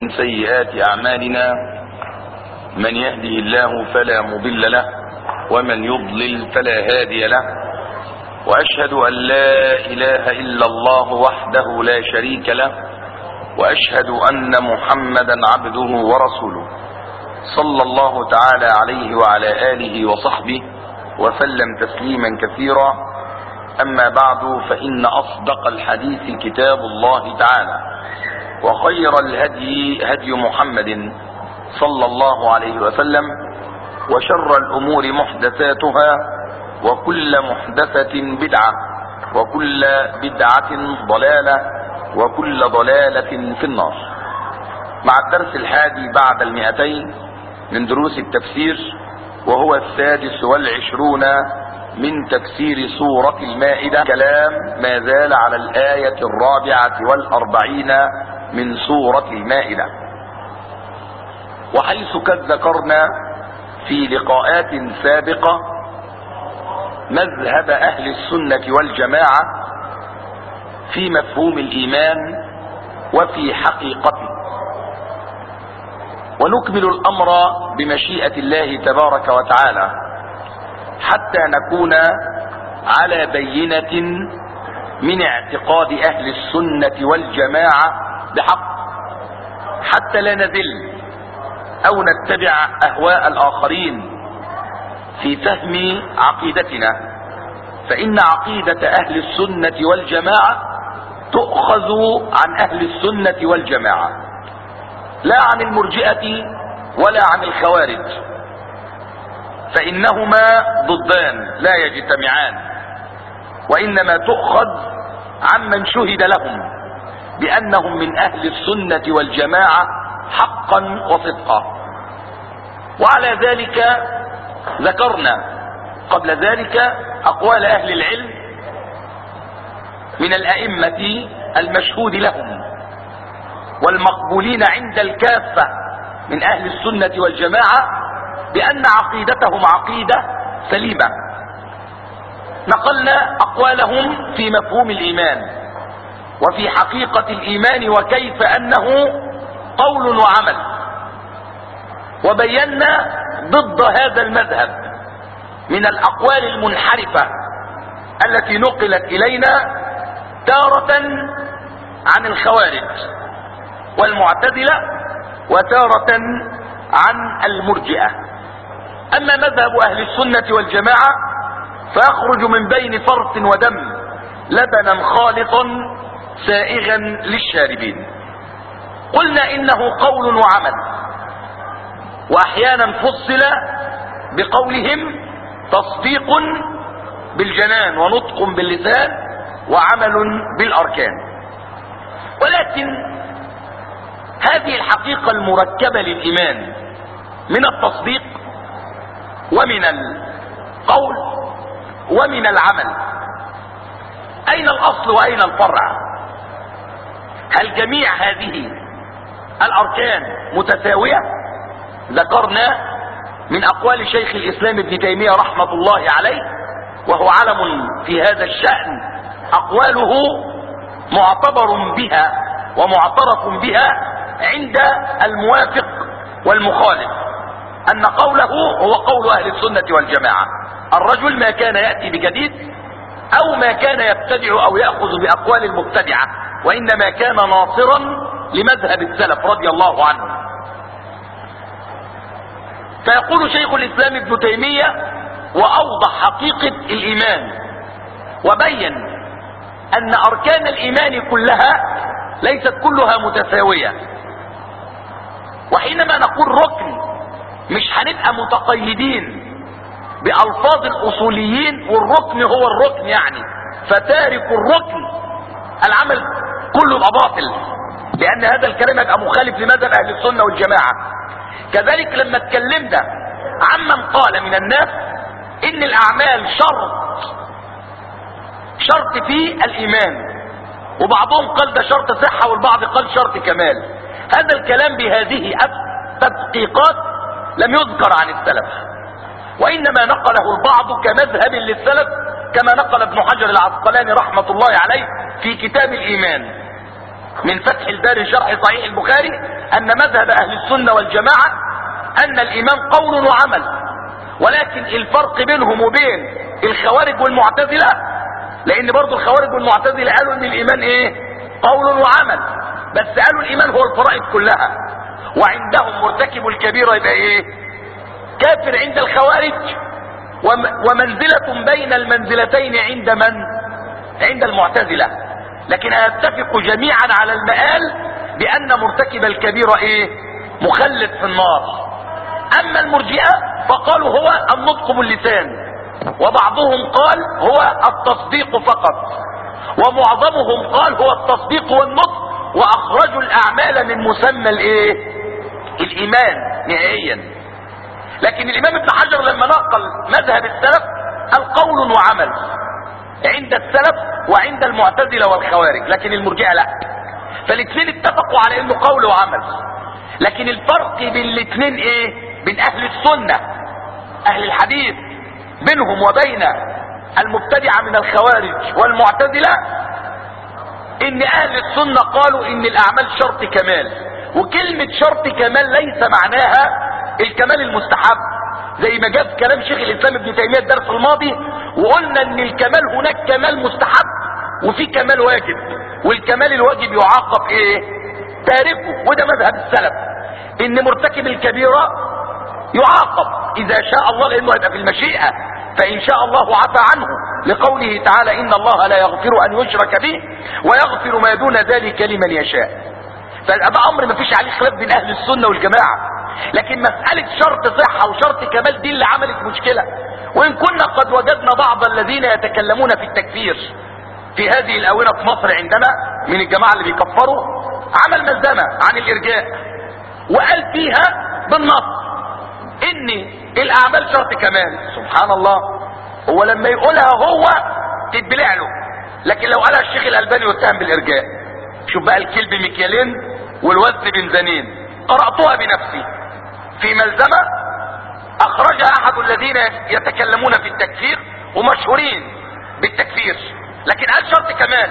من سيئات أعمالنا من يهده الله فلا مضل له ومن يضلل فلا هادي له وأشهد أن لا إله إلا الله وحده لا شريك له وأشهد أن محمدا عبده ورسوله صلى الله تعالى عليه وعلى آله وصحبه وسلم تسليما كثيرا أما بعد فإن أصدق الحديث كتاب الله تعالى وخير الهدي هدي محمد صلى الله عليه وسلم وشر الأمور محدثاتها وكل محدثة بدعة وكل بدعة ضلالة وكل ضلالة في النار مع الدرس الحادي بعد المئتين من دروس التفسير وهو السادس والعشرون من تفسير سورة المائدة كلام ما زال على الآية الرابعة والأربعين من سورة المائدة وحيث قد ذكرنا في لقاءات سابقة مذهب أهل السنة والجماعة في مفهوم الإيمان وفي حقيقته ونكمل الأمر بمشيئة الله تبارك وتعالى حتى نكون على بينة من اعتقاد أهل السنة والجماعة بحق حتى لا نذل أو نتبع أهواء الآخرين في فهم عقيدتنا فإن عقيدة أهل السنة والجماعة تؤخذ عن أهل السنة والجماعة لا عن المرجئة ولا عن الخوارج فإنهما ضدان لا يجتمعان وإنما تؤخذ عمن شهد لهم بأنهم من أهل السنة والجماعة حقا وصدقا وعلى ذلك ذكرنا قبل ذلك أقوال أهل العلم من الأئمة المشهود لهم والمقبولين عند الكافة من أهل السنة والجماعة بأن عقيدتهم عقيدة سليمة نقلنا أقوالهم في مفهوم الإيمان وفي حقيقة الإيمان وكيف أنه قول وعمل وبينا ضد هذا المذهب من الأقوال المنحرفة التي نقلت إلينا تارة عن الخوارج والمعتزلة وتارة عن المرجئة أما مذهب أهل السنة والجماعة فيخرج من بين فرث ودم لبنا خالصا سائغا للشاربين قلنا إنه قول وعمل وأحيانا فصل بقولهم تصديق بالجنان ونطق باللسان وعمل بالأركان ولكن هذه الحقيقة المركبة للإيمان من التصديق ومن القول ومن العمل أين الأصل وأين الفرع هل جميع هذه الأركان متساوية ذكرنا من أقوال شيخ الإسلام ابن تيمية رحمة الله عليه وهو علم في هذا الشأن أقواله معتبر بها ومعترف بها عند الموافق والمخالف أن قوله هو قول أهل السنة والجماعة الرجل ما كان يأتي بجديد أو ما كان يبتدع أو يأخذ بأقوال المبتدعة وإنما كان ناصرا لمذهب السلف رضي الله عنه فيقول شيخ الإسلام ابن تيمية وأوضح حقيقة الإيمان وبين أن أركان الإيمان كلها ليست كلها متساوية وحينما نقول ركن مش هنبقى متقيدين بألفاظ الأصوليين والركن هو الركن يعني فتارك الركن العمل كله يبقى باطل لأن هذا الكلام يبقى مخالف لمذهب أهل السنة والجماعة كذلك لما اتكلمنا عمن قال من الناس إن الأعمال شرط شرط في الإيمان وبعضهم قال ده شرط صحة والبعض قال شرط كمال هذا الكلام بهذه التدقيقات لم يذكر عن السلف وإنما نقله البعض كمذهب للسلف كما نقل ابن حجر العسقلاني رحمة الله عليه في كتاب الإيمان من فتح الباري شرح صحيح البخاري ان مذهب اهل السنة والجماعة ان الايمان قول وعمل ولكن الفرق بينهم وبين الخوارج والمعتزلة لان برضو الخوارج والمعتزلة قالوا ان الايمان ايه قول وعمل بس قالوا الايمان هو الفرائض كلها وعندهم مرتكب الكبيرة يبقى ايه كافر عند الخوارج ومنزلة بين المنزلتين عند من عند المعتزلة لكن يتفق جميعا على المآل بان مرتكب الكبيرة ايه مخلد في النار اما المرجئة فقالوا هو النطق باللسان وبعضهم قال هو التصديق فقط ومعظمهم قال هو التصديق والنطق واخرجوا الاعمال من مسمى الايه الايمان نهائيا لكن الامام ابن حجر لما نقل مذهب السلف قال قول وعمل عند السلف وعند المعتزلة والخوارج لكن المرجئة لا فالاثنين اتفقوا على انه قول وعمل لكن الفرق بين الاثنين ايه بين اهل السنة اهل الحديث بينهم وبين المبتدعة من الخوارج والمعتزلة ان اهل السنة قالوا ان الاعمال شرط كمال وكلمة شرط كمال ليس معناها الكمال المستحب زي ما جاب كلام شيخ الاسلام ابن تيمية الدرس الماضي وقلنا ان الكمال هناك كمال مستحب وفي كمال واجب والكمال الواجب يعاقب ايه تاركه وده مذهب السلف ان مرتكب الكبيرة يعاقب اذا شاء الله لانه هيبقى في المشيئة فان شاء الله عفى عنه لقوله تعالى ان الله لا يغفر ان يشرك به ويغفر ما دون ذلك لمن يشاء فده امر ما فيش عليه خلاف بين اهل السنة والجماعة لكن مسألة شرط صحة وشرط كمال دي اللي عملت مشكلة وان كنا قد وجدنا بعض الذين يتكلمون في التكفير في هذه الاونة في مصر عندنا من الجماعة اللي بيكفروا عمل ملزمة عن الارجاء وقال فيها بالنص ان الاعمال شرط كمال سبحان الله هو لما يقولها هو تتبلع له لكن لو قالها الشيخ الالباني واتهم بالارجاء شوف بقى الكلب مكيالين والوزن بنزانين قرأتها بنفسي في ملزمة اخرجها احد الذين يتكلمون في التكفير ومشهورين بالتكفير لكن قال شرط كمان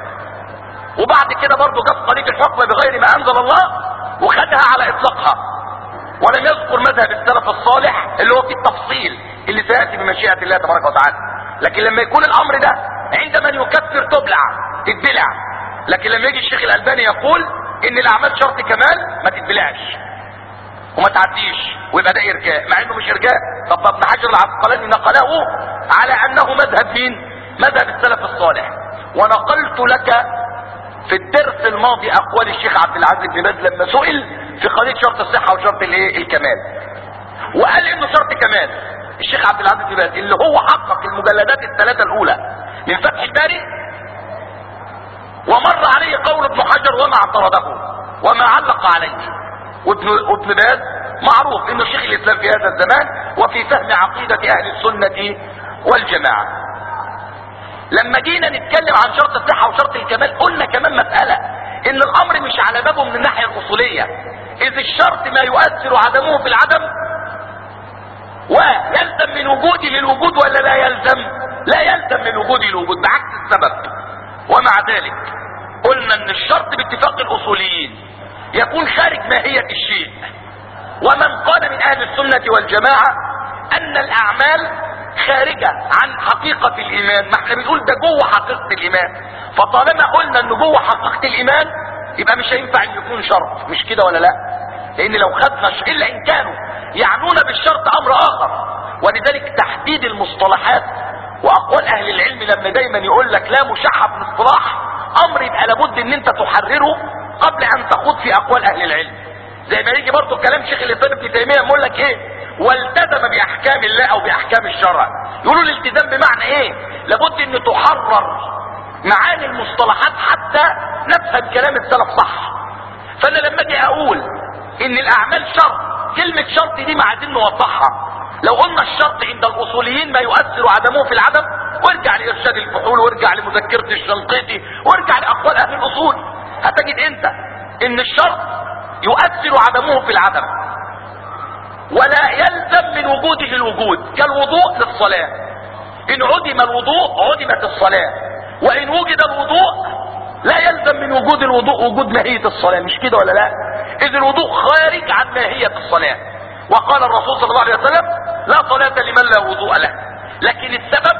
وبعد كده برضه جاب طريق الحكم بغير ما انزل الله وخدها على اطلاقها ولم يذكر مذهب السلف الصالح اللي هو في التفصيل اللي سياتي بمشيئه الله تبارك وتعالى لكن لما يكون الامر ده عند من يكفر تبلع تتبلع لكن لما يجي الشيخ الالباني يقول ان الاعمال شرط كمال ما تتبلعش وما تعديش ويبقى ده ارجاء مع انه مش ارجاء طب ابن حجر العسقلاني نقله على انه مذهب مين مذهب السلف الصالح ونقلت لك في الدرس الماضي اقوال الشيخ عبد العزيز بن باز لما سئل في قضيه شرط الصحه وشرط الايه الكمال وقال انه شرط كمال الشيخ عبد العزيز بن باز اللي هو حقق المجلدات الثلاثه الاولى من فتح الباري ومر عليه قول ابن حجر وما اعترضه وما علق عليه وابن, وابن باز معروف انه شيخ الاسلام في هذا الزمان وفي فهم عقيدة اهل السنة والجماعة لما جينا نتكلم عن شرط الصحة وشرط الكمال قلنا كمان مسألة ان الامر مش على بابه من الناحية الاصولية اذ الشرط ما يؤثر عدمه في العدم ويلزم من وجوده للوجود ولا لا يلزم لا يلزم من وجوده للوجود بعكس السبب ومع ذلك قلنا ان الشرط باتفاق الاصوليين يكون خارج ماهية الشيء ومن قال من اهل السنة والجماعة ان الاعمال خارجة عن حقيقة الايمان ما احنا بنقول ده جوه حقيقة الايمان فطالما قلنا انه جوه حقيقة الايمان يبقى مش هينفع ان يكون شرط مش كده ولا لا لان لو خدنا ش... الا ان كانوا يعنون بالشرط امر اخر ولذلك تحديد المصطلحات واقوال اهل العلم لما دايما يقول لك لا مشحف الاصطلاح امر يبقى لابد ان انت تحرره قبل ان تخوض في اقوال اهل العلم زي ما يجي برضه كلام شيخ الاسلام ابن تيميه يقول لك ايه والتزم باحكام الله او باحكام الشرع يقولوا الالتزام بمعنى ايه لابد ان تحرر معاني المصطلحات حتى نفهم كلام السلف صح فانا لما اجي اقول ان الاعمال شرط كلمة شرط دي ما عايزين نوضحها لو قلنا الشرط عند الاصوليين ما يؤثر عدمه في العدم وارجع لارشاد الفحول وارجع لمذكرة الشنقيطي وارجع لاقوال اهل الاصول هتجد انت ان الشرط يؤثر عدمه في العدم ولا يلزم من وجوده الوجود كالوضوء للصلاة ان عدم الوضوء عدمت الصلاة وان وجد الوضوء لا يلزم من وجود الوضوء وجود ماهية الصلاة مش كده ولا لا اذ الوضوء خارج عن ماهية الصلاة وقال الرسول صلى الله عليه وسلم لا صلاة لمن لا وضوء له لكن السبب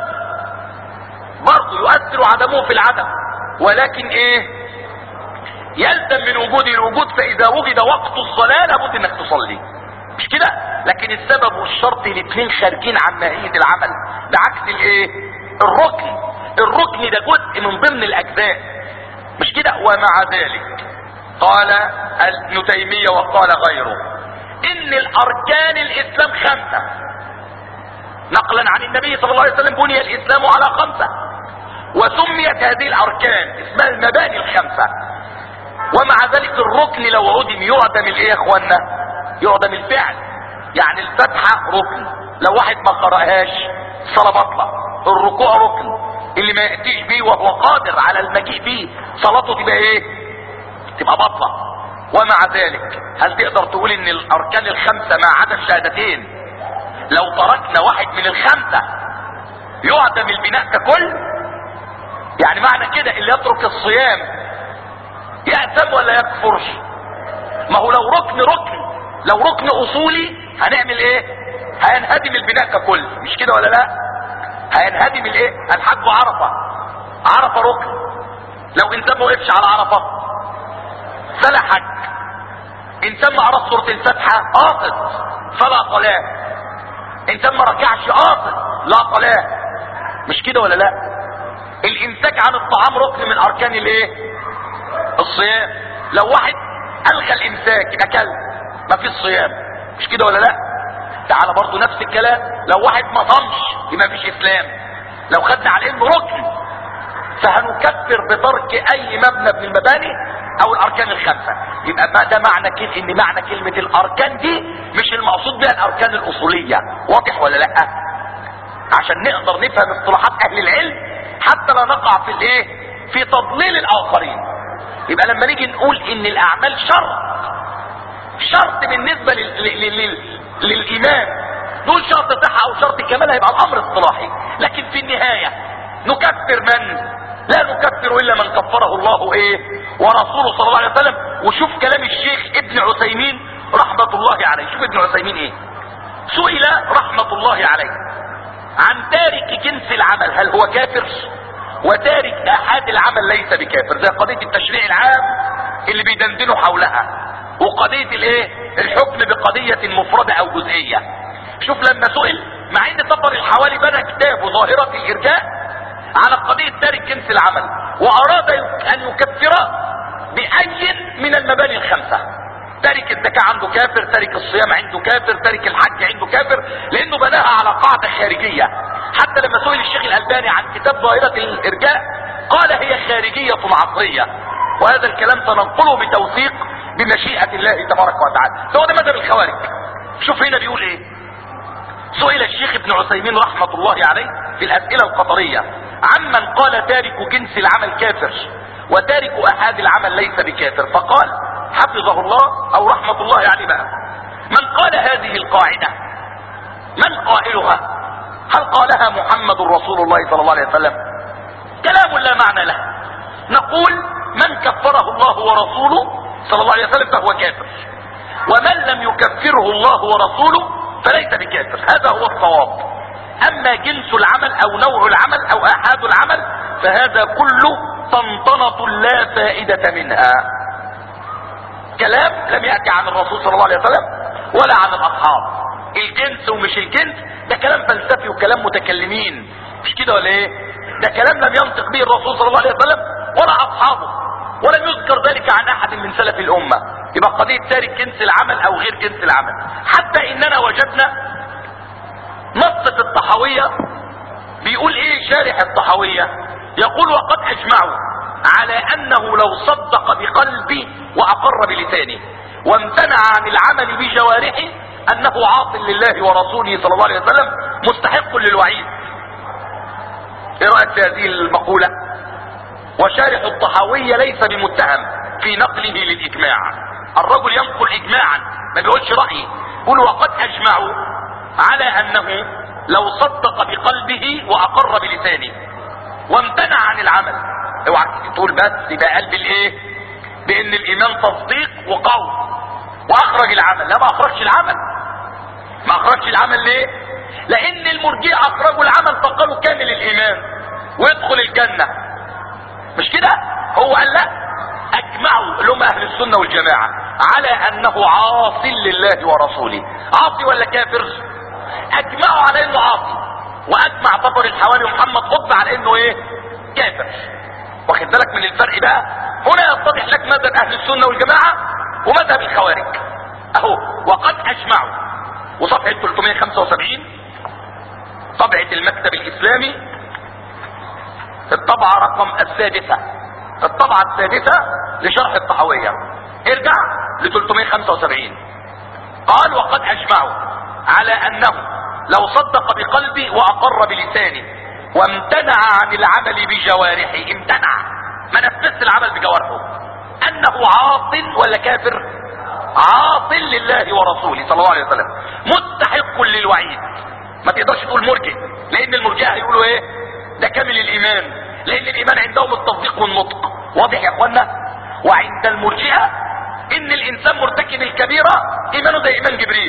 برضه يؤثر عدمه في العدم ولكن ايه يلزم من وجود الوجود فاذا وجد وقت الصلاة لابد انك تصلي مش كده لكن السبب والشرط الاثنين خارجين عن ماهية العمل بعكس الايه الركن الركن ده جزء من ضمن الاجزاء مش كده ومع ذلك قال ابن تيمية وقال غيره ان الاركان الاسلام خمسة نقلا عن النبي صلى الله عليه وسلم بني الاسلام على خمسة وسميت هذه الاركان اسمها المباني الخمسة ومع ذلك الركن لو عدم يعدم الايه يا اخوانا يعدم الفعل يعني الفتحة ركن لو واحد ما قرأهاش صلاة بطلة الركوع ركن اللي ما يأتيش بيه وهو قادر على المجيء بيه صلاته تبقى ايه تبقى بطلة ومع ذلك هل تقدر تقول ان الاركان الخمسة ما عدا الشهادتين لو تركنا واحد من الخمسة يعدم البناء ككل يعني معنى كده اللي يترك الصيام يأثم ولا يكفر ما هو لو ركن ركن لو ركن اصولي هنعمل ايه هينهدم البناء ككل مش كده ولا لا هينهدم الايه الحج عرفة عرفة ركن لو انسان ما وقفش على عرفة فلا حج انسان ما قرأ سورة الفاتحة قاصد فلا صلاة انسان ما ركعش قاصد لا صلاة مش كده ولا لا الامساك عن الطعام ركن من اركان الايه الصيام لو واحد الغى الامساك يبقى كلب ما فيش صيام مش كده ولا لا تعالى برضو نفس الكلام لو واحد ما صامش يبقى مفيش اسلام لو خدنا على انه ركن فهنكفر بترك اي مبنى من المباني او الاركان الخمسه يبقى ما ده معنى كده ان معنى كلمه الاركان دي مش المقصود بها الاركان الاصوليه واضح ولا لا عشان نقدر نفهم اصطلاحات اهل العلم حتى لا نقع في الايه في تضليل الاخرين يبقى لما نيجي نقول ان الاعمال شرط شرط بالنسبه لل... لل... لل... للايمان نقول شرط صحه او شرط كمال هيبقى الامر اصطلاحي لكن في النهايه نكفر من لا نكفر الا من كفره الله ايه ورسوله صلى الله عليه وسلم وشوف كلام الشيخ ابن عثيمين رحمه الله عليه شوف ابن عثيمين ايه سئل رحمه الله عليه عن تارك جنس العمل هل هو كافر وتارك احاد العمل ليس بكافر زي قضيه التشريع العام اللي بيدندنوا حولها وقضيه الايه الحكم بقضيه مفرده او جزئيه شوف لما سئل مع ان طبر الحوالي بنى كتاب ظاهره الارجاء على قضيه تارك جنس العمل واراد ان يكفر باي من المباني الخمسه تارك الزكاة عنده كافر تارك الصيام عنده كافر تارك الحج عنده كافر لانه بناها على قاعدة خارجية حتى لما سئل الشيخ الالباني عن كتاب ظاهرة الارجاء قال هي خارجية عصرية وهذا الكلام سننقله بتوثيق بمشيئة الله تبارك وتعالى فهو ده مذهب الخوارج شوف هنا بيقول ايه سئل الشيخ ابن عثيمين رحمة الله عليه في الاسئلة القطرية عمن قال تارك جنس العمل كافر وتارك احاد العمل ليس بكافر فقال حفظه الله او رحمة الله عليه بقى من قال هذه القاعدة من قائلها هل قالها محمد رسول الله صلى الله عليه وسلم كلام لا معنى له نقول من كفره الله ورسوله صلى الله عليه وسلم فهو كافر ومن لم يكفره الله ورسوله فليس بكافر هذا هو الصواب اما جنس العمل او نوع العمل او احاد العمل فهذا كله طنطنة لا فائدة منها كلام لم يأتي عن الرسول صلى الله عليه وسلم ولا عن الاصحاب الجنس ومش الجنس ده كلام فلسفي وكلام متكلمين مش كده ولا ايه ده كلام لم ينطق به الرسول صلى الله عليه وسلم ولا اصحابه ولم يذكر ذلك عن احد من سلف الامة يبقى قضية تارك جنس العمل او غير جنس العمل حتى اننا وجدنا نص في الطحاوية بيقول ايه شارح الطحاوية يقول وقد اجمعوا على انه لو صدق بقلبه واقر بلسانه وامتنع عن العمل بجوارحه انه عاص لله ورسوله صلى الله عليه وسلم مستحق للوعيد ايه رايك في هذه المقولة وشارح الطحاوية ليس بمتهم في نقله للاجماع الرجل ينقل اجماعا ما بيقولش رأيه يقول وقد اجمعوا على انه لو صدق بقلبه واقر بلسانه وامتنع عن العمل اوعى تقول بس يبقى قلب الايه بان الايمان تصديق وقول واخرج العمل لا ما اخرجش العمل ما اخرجش العمل ليه لان المرجئه اخرجوا العمل فقالوا كامل الايمان ويدخل الجنه مش كده هو قال لا اجمعوا اللي هم اهل السنه والجماعه على انه عاص لله ورسوله عاصي ولا كافر اجمعوا على انه عاصي واجمع طبر الحوالي ومحمد قطب على انه ايه كافر واخد بالك من الفرق بقى هنا يتضح لك مذهب اهل السنه والجماعه ومذهب الخوارج اهو وقد اجمعوا وصفحه 375 طبعه المكتب الاسلامي الطبعه رقم السادسه الطبعه السادسه لشرح الطحاويه ارجع ل 375 قال وقد اجمعوا على انه لو صدق بقلبه واقر بلسانه وامتنع عن العمل بجوارحه امتنع ما نفذش العمل بجوارحه انه عاص ولا كافر عاص لله ورسوله صلى الله عليه وسلم مستحق للوعيد ما تقدرش تقول مرجئ لان المرجئه هيقولوا ايه ده كامل الايمان لان الايمان عندهم التصديق والنطق واضح يا اخوانا وعند المرجئه ان الانسان مرتكب الكبيره ايمانه زي ايمان جبريل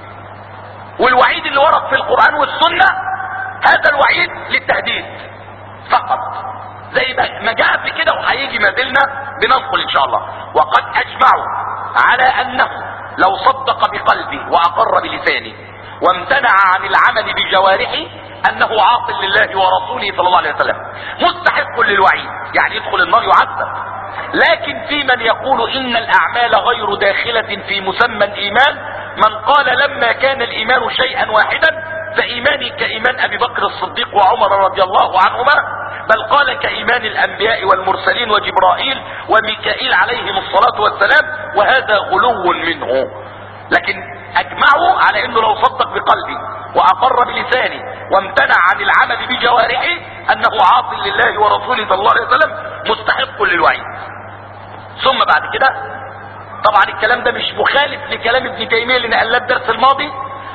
والوعيد اللي ورد في القرآن والسنة هذا الوعيد للتهديد فقط زي ما جاء في كده وهيجي ما زلنا بننقل ان شاء الله وقد اجمعوا على انه لو صدق بقلبه واقر بلسانه وامتنع عن العمل بجوارحه انه عاص لله ورسوله صلى الله عليه وسلم مستحق للوعيد يعني يدخل النار يعذب لكن في من يقول ان الاعمال غير داخلة في مسمى الايمان من قال لما كان الايمان شيئا واحدا فايماني كايمان ابي بكر الصديق وعمر رضي الله عنهما بل قال كايمان الانبياء والمرسلين وجبرائيل وميكائيل عليهم الصلاة والسلام وهذا غلو منه لكن اجمعوا على انه لو صدق بقلبه واقر بلسانه وامتنع عن العمل بجوارحه انه عاص لله ورسوله صلى الله عليه وسلم مستحق للوعيد ثم بعد كده طبعا الكلام ده مش مخالف لكلام ابن تيميه اللي نقلناه الدرس الماضي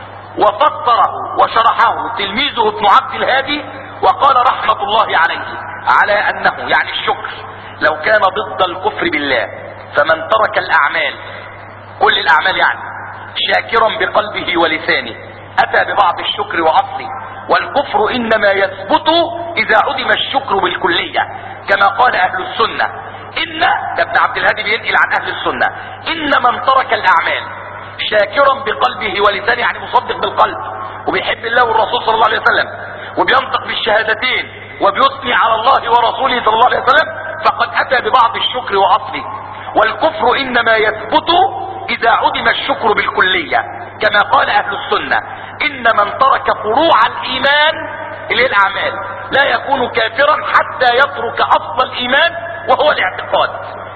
وفسره وشرحه تلميذه ابن عبد الهادي وقال رحمه الله عليه على انه يعني الشكر لو كان ضد الكفر بالله فمن ترك الاعمال كل الاعمال يعني شاكرا بقلبه ولسانه اتى ببعض الشكر واصله والكفر انما يثبت اذا عدم الشكر بالكليه كما قال اهل السنه ان ده ابن عبد الهادي بينقل عن اهل السنه ان من ترك الاعمال شاكرا بقلبه ولسانه يعني مصدق بالقلب وبيحب الله والرسول صلى الله عليه وسلم وبينطق بالشهادتين وبيثني على الله ورسوله صلى الله عليه وسلم فقد اتى ببعض الشكر واصله والكفر انما يثبت اذا عدم الشكر بالكليه كما قال اهل السنه ان من ترك فروع الايمان اللي هي الاعمال لا يكون كافرا حتى يترك اصل الايمان وهو الاعتقاد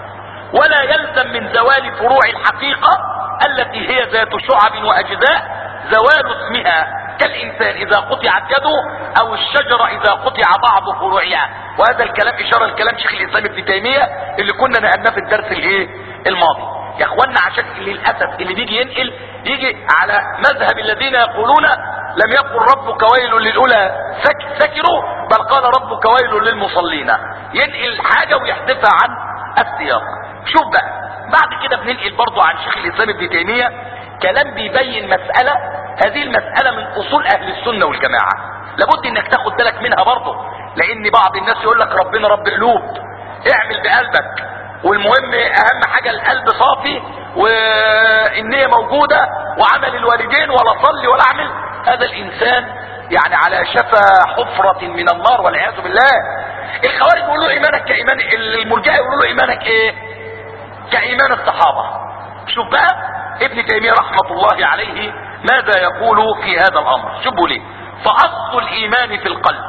ولا يلزم من زوال فروع الحقيقة التي هي ذات شعب واجزاء زوال اسمها كالانسان اذا قطعت يده او الشجرة اذا قطع بعض فروعها وهذا الكلام اشارة الكلام شيخ الاسلام ابن تيمية اللي كنا نقلناه في الدرس الايه الماضي يا اخوانا عشان للاسف اللي بيجي ينقل يجي على مذهب الذين يقولون لم يقل ربك ويل للاولى سك سكروا بل قال ربك ويل للمصلين ينقل حاجة ويحذفها عن السياق شوف بقى بعد كده بننقل برضو عن شيخ الاسلام ابن تيمية كلام بيبين مسألة هذه المسألة من اصول اهل السنة والجماعة لابد انك تاخد بالك منها برضو لان بعض الناس يقول لك ربنا رب قلوب اعمل بقلبك والمهم اهم حاجة القلب صافي والنية موجودة وعمل الوالدين ولا صلي ولا اعمل هذا الانسان يعني على شفا حفرة من النار والعياذ بالله الخوارج يقولوا ايمانك كايمان المرجئه يقولوا له ايمانك ايه كايمان الصحابة شوف بقى ابن تيمية رحمة الله عليه ماذا يقول في هذا الامر شوفوا ليه فاصل الايمان في القلب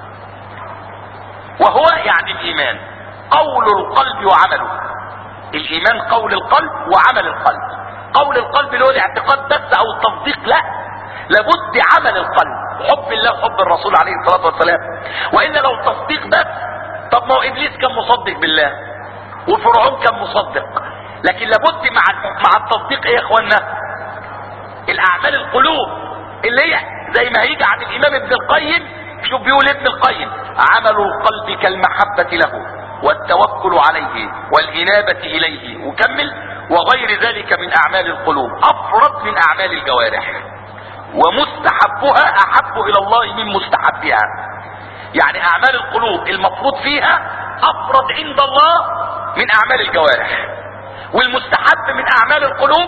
وهو يعني الايمان قول القلب وعمله الايمان قول القلب وعمل القلب قول القلب اللي هو الاعتقاد بس او التصديق لا لابد عمل القلب حب الله وحب الرسول عليه الصلاة والسلام والا لو تصديق بس طب ما هو ابليس كان مصدق بالله وفرعون كان مصدق لكن لابد مع مع التصديق ايه يا اخوانا الاعمال القلوب اللي هي زي ما هيجي عن الامام ابن القيم شوف بيقول ابن القيم عمل القلب كالمحبة له والتوكل عليه والإنابة إليه وكمل وغير ذلك من اعمال القلوب افرد من اعمال الجوارح ومستحبها احب الى الله من مستحبها يعني اعمال القلوب المفروض فيها افرد عند الله من اعمال الجوارح والمستحب من اعمال القلوب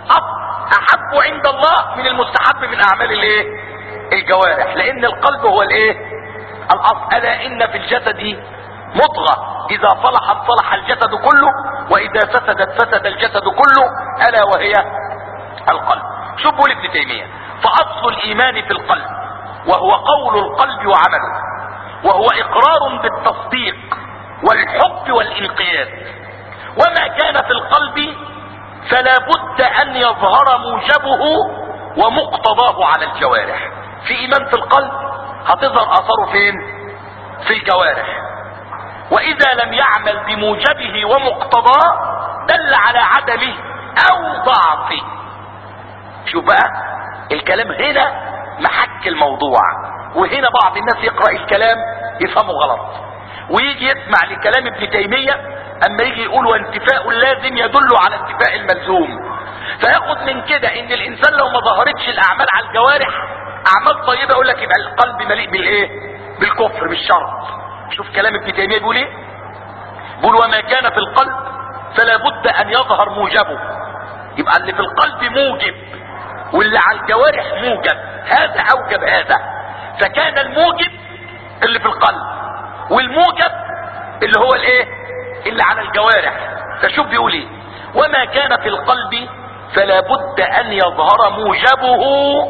احب عند الله من المستحب من اعمال الايه الجوارح لان القلب هو الايه الاصل الا ان في الجسد مضغة اذا صلحت صلح الجسد كله واذا فسدت فسد الجسد كله الا وهي القلب شوف بقول ابن تيمية فاصل الايمان في القلب وهو قول القلب وعمله وهو اقرار بالتصديق والحب والانقياد وما كان في القلب فلا بد ان يظهر موجبه ومقتضاه على الجوارح في ايمان في القلب هتظهر اثره فين في الجوارح واذا لم يعمل بموجبه ومقتضاه دل على عدمه او ضعفه شوف بقى الكلام هنا محك الموضوع وهنا بعض الناس يقرأ الكلام يفهمه غلط ويجي يسمع لكلام ابن تيمية اما يجي يقول وانتفاء اللازم يدل على انتفاء الملزوم فياخد من كده ان الانسان لو ما ظهرتش الاعمال على الجوارح اعمال طيبة يقول لك يبقى القلب مليء بالايه بالكفر بالشر شوف كلام ابن تيمية بيقول ايه بيقول وما كان في القلب فلا بد ان يظهر موجبه يبقى اللي في القلب موجب واللي على الجوارح موجب هذا اوجب هذا فكان الموجب اللي في القلب والموجب اللي هو الايه اللي على الجوارح فشوف بيقول ايه وما كان في القلب فلا بد ان يظهر موجبه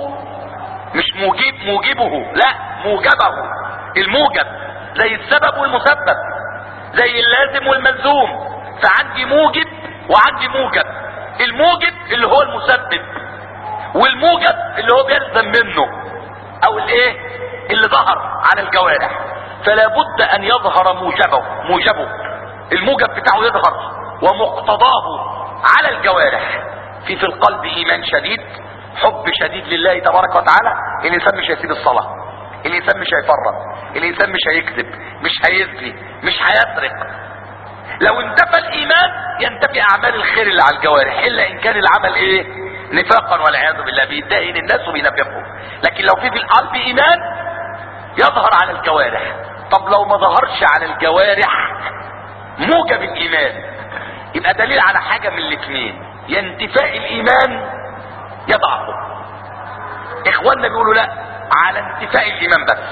مش موجب موجبه لا موجبه الموجب زي السبب والمسبب زي اللازم والملزوم فعندي موجب وعندي موجب الموجب اللي هو المسبب والموجب اللي هو بيلزم منه او الايه اللي ظهر على الجوارح فلا بد ان يظهر موجبه موجبه الموجب بتاعه يظهر ومقتضاه على الجوارح في في القلب ايمان شديد حب شديد لله تبارك وتعالى الانسان مش هيسيب الصلاة الانسان مش هيفرط الانسان مش هيكذب مش هيزني مش هيسرق لو انتفى الايمان ينتفي اعمال الخير اللي على الجوارح الا ان كان العمل ايه نفاقا والعياذ بالله بيدهن الناس وبينفقهم لكن لو في في القلب ايمان يظهر على الجوارح طب لو ما ظهرش على الجوارح موجب الايمان يبقى دليل على حاجة من الاثنين يا انتفاء الايمان يضعفه اخواننا بيقولوا لا على انتفاء الايمان بس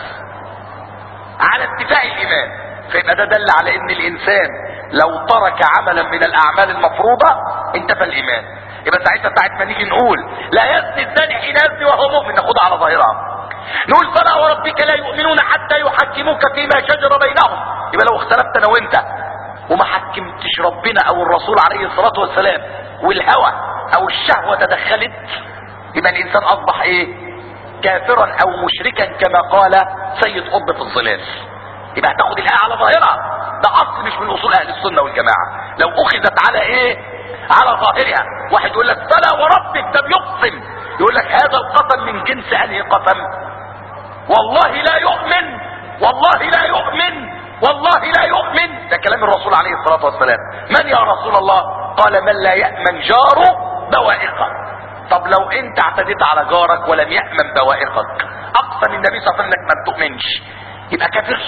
على انتفاء الايمان فيبقى ده دل على ان الانسان لو ترك عملا من الاعمال المفروضة انتفى الايمان يبقى ساعتها ساعة ما نيجي نقول لا يزني الزاني حين يزني وهو مؤمن ناخدها على ظاهرها نقول فلا وربك لا يؤمنون حتى يحكموك فيما شجر بينهم يبقى لو اختلفت انا وانت وما حكمتش ربنا او الرسول عليه الصلاة والسلام والهوى او الشهوة تدخلت يبقى الانسان اصبح ايه كافرا او مشركا كما قال سيد قطب في الظلال يبقى هتاخد الايه على ظاهرها ده اصل مش من اصول اهل السنة والجماعة لو اخذت على ايه على ظاهرها واحد يقول لك فلا وربك ده بيقسم يقول لك هذا القسم من جنس انهي قسم والله لا يؤمن والله لا يؤمن والله لا يؤمن ده كلام الرسول عليه الصلاة والسلام من يا رسول الله قال من لا يأمن جاره بوائقه طب لو انت اعتديت على جارك ولم يأمن بوائقك اقسم النبي صلى الله عليه وسلم انك ما بتؤمنش يبقى كافر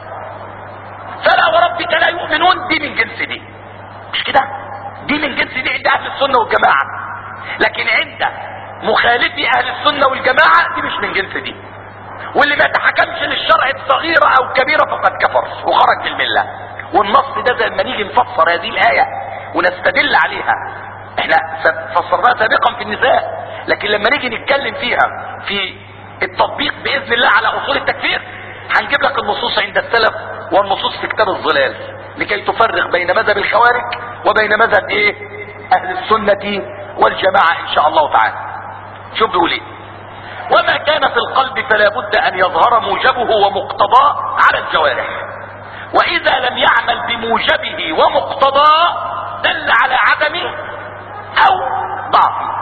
فلا وربك لا يؤمنون دي من جنس دي مش كده دي من جنس دي عند اهل السنة والجماعة لكن عند مخالفي اهل السنة والجماعة دي مش من جنس دي واللي ما تحكمش للشرع الصغيرة او كبيرة فقد كفر وخرج من الملة والنص ده زي ما نيجي نفسر هذه الآية ونستدل عليها احنا فسرناها سابقا في النساء لكن لما نيجي نتكلم فيها في التطبيق بإذن الله على أصول التكفير هنجيب لك النصوص عند السلف والنصوص في كتاب الظلال لكي تفرق بين مذهب الخوارج وبين مذهب ايه اهل السنة والجماعة ان شاء الله تعالى شوف بيقول ايه وما كان في القلب فلا بد ان يظهر موجبه ومقتضاه على الجوارح واذا لم يعمل بموجبه ومقتضاه دل على عدمه او ضعفه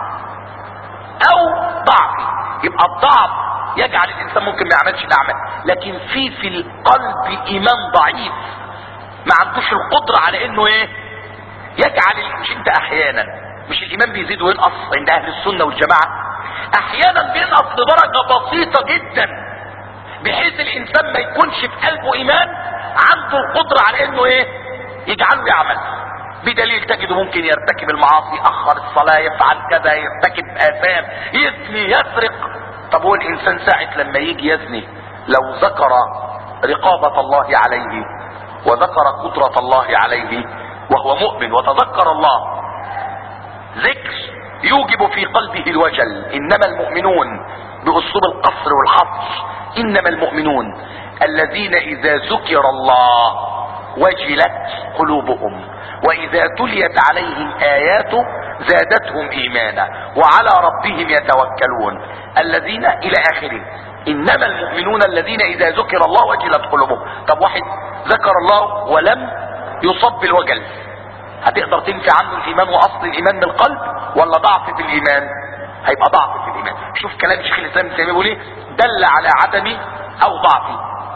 او ضعفه يبقى الضعف يجعل الانسان ممكن ما يعملش الاعمال لكن في في القلب ايمان ضعيف ما عندوش القدرة على انه ايه يجعل مش انت احيانا مش الايمان بيزيد وينقص عند اهل السنة والجماعة احيانا بينقص بدرجة بسيطة جدا بحيث الانسان ما يكونش في قلبه ايمان عنده القدرة على انه ايه يجعله يعمل بدليل تجده ممكن يرتكب المعاصي يأخر الصلاة يفعل كذا يرتكب آثام يزني يسرق طب هو الإنسان ساعة لما يجي يزني لو ذكر رقابة الله عليه وذكر قدرة الله عليه وهو مؤمن وتذكر الله ذكر يوجب في قلبه الوجل إنما المؤمنون بأسلوب القصر والحصر إنما المؤمنون الذين إذا ذكر الله وجلت قلوبهم واذا تليت عليهم اياته زادتهم ايمانا وعلى ربهم يتوكلون الذين الى اخره انما المؤمنون الذين اذا ذكر الله وجلت قلوبهم طب واحد ذكر الله ولم يصب بالوجل هتقدر تنفي عنه الايمان واصل الايمان من القلب ولا ضعف في الايمان هيبقى ضعف في الايمان شوف كلام شيخ الاسلام ابن تيميه بيقول ايه دل على عدم او ضعف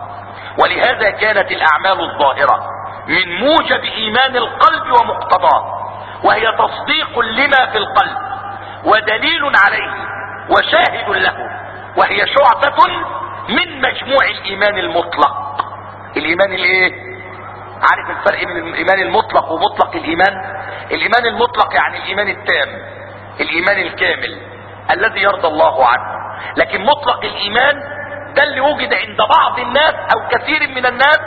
ولهذا كانت الاعمال الظاهره من موجب ايمان القلب ومقتضاه وهي تصديق لما في القلب ودليل عليه وشاهد له وهي شعبة من مجموع الايمان المطلق الايمان الايه عارف الفرق بين الايمان المطلق ومطلق الايمان الايمان المطلق يعني الايمان التام الايمان الكامل الذي يرضى الله عنه لكن مطلق الايمان ده اللي وجد عند بعض الناس او كثير من الناس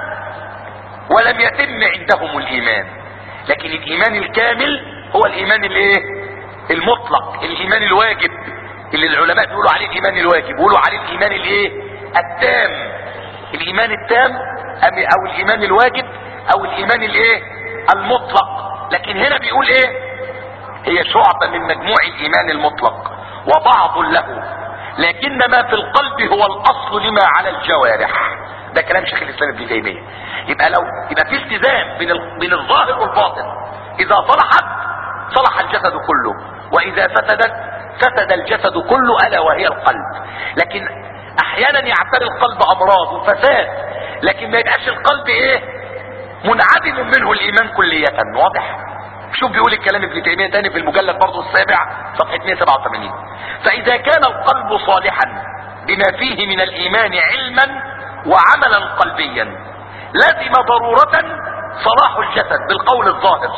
ولم يتم عندهم الايمان لكن الايمان الكامل هو الايمان الايه المطلق الايمان الواجب اللي العلماء بيقولوا عليه الايمان الواجب بيقولوا عليه الايمان الايه التام الايمان التام او الايمان الواجب او الايمان الايه المطلق لكن هنا بيقول ايه هي شعبة من مجموع الايمان المطلق وبعض له لكن ما في القلب هو الاصل لما على الجوارح ده كلام شيخ الاسلام ابن تيميه يبقى لو يبقى في التزام بين بين الظاهر والباطن اذا صلحت صلح الجسد كله واذا فسدت فسد الجسد كله الا وهي القلب لكن احيانا يعتري القلب امراض وفساد لكن ما يبقاش القلب ايه منعدم منه الايمان كلية واضح شوف بيقول الكلام ابن تيمية تاني في المجلد برضه السابع صفحة 187 فاذا كان القلب صالحا بما فيه من الايمان علما وعملا قلبيا لزم ضرورة صلاح الجسد بالقول الظاهر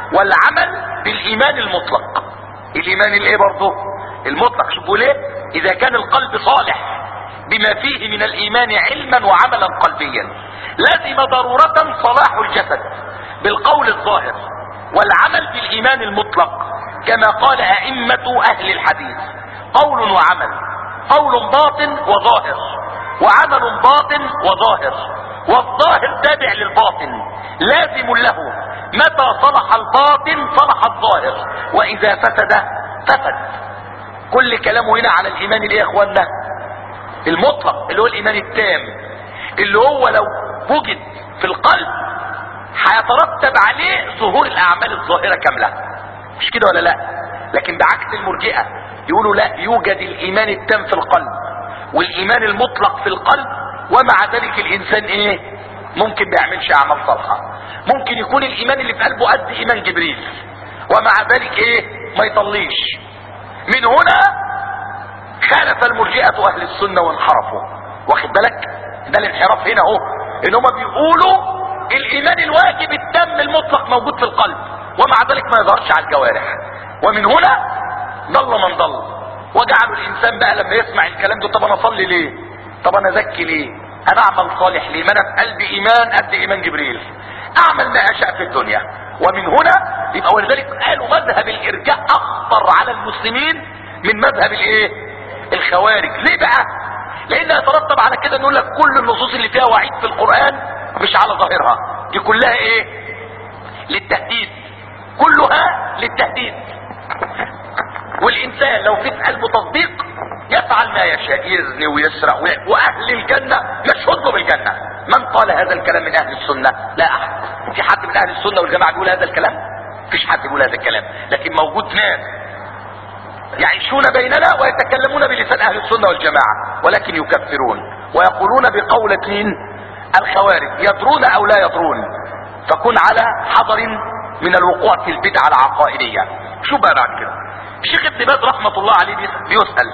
والعمل بالايمان المطلق الايمان الايه برضه المطلق شوفوا ليه اذا كان القلب صالح بما فيه من الايمان علما وعملا قلبيا لزم ضرورة صلاح الجسد بالقول الظاهر والعمل بالايمان المطلق كما قال ائمة اهل الحديث قول وعمل قول باطن وظاهر وعمل باطن وظاهر والظاهر تابع للباطن لازم له متى صلح الباطن صلح الظاهر واذا فسد فسد كل كلامه هنا على الايمان الايه يا اخوانا المطلق اللي هو الايمان التام اللي هو لو وجد في القلب هيترتب عليه ظهور الاعمال الظاهره كامله مش كده ولا لا لكن بعكس المرجئه يقولوا لا يوجد الايمان التام في القلب والايمان المطلق في القلب ومع ذلك الانسان ايه ممكن ما يعملش اعمال صالحه ممكن يكون الايمان اللي في قلبه قد ايمان جبريل ومع ذلك ايه ما يطليش من هنا خالف المرجئه اهل السنه وانحرفوا واخد بالك ده الانحراف هنا اهو ان هم بيقولوا الايمان الواجب التام المطلق موجود في القلب ومع ذلك ما يظهرش على الجوارح ومن هنا ضل من ضل وجعلوا الانسان بقى لما يسمع الكلام ده طب انا اصلي ليه طب انا ازكي ليه انا اعمل صالح ليه ما انا في قلبي ايمان قد ايمان جبريل اعمل ما اشاء في الدنيا ومن هنا يبقى ولذلك قالوا مذهب الارجاء اخطر على المسلمين من مذهب الايه الخوارج ليه بقى لان يترتب على كده نقول لك كل النصوص اللي فيها وعيد في القرآن مش على ظاهرها دي كلها ايه للتهديد كلها للتهديد والانسان لو في قلبه تصديق يفعل ما يشاء يزني ويسرق واهل الجنة مشهود له بالجنة من قال هذا الكلام من اهل السنة لا احد في حد من اهل السنة والجماعة بيقول هذا الكلام فيش حد يقول هذا الكلام لكن موجود ناس يعيشون بيننا ويتكلمون بلسان اهل السنة والجماعة ولكن يكفرون ويقولون بقولة مين الخوارج يدرون او لا يدرون فكن على حذر من الوقوع في البدعة العقائدية شو بقى بعد كده الشيخ ابن باز رحمة الله عليه بيسأل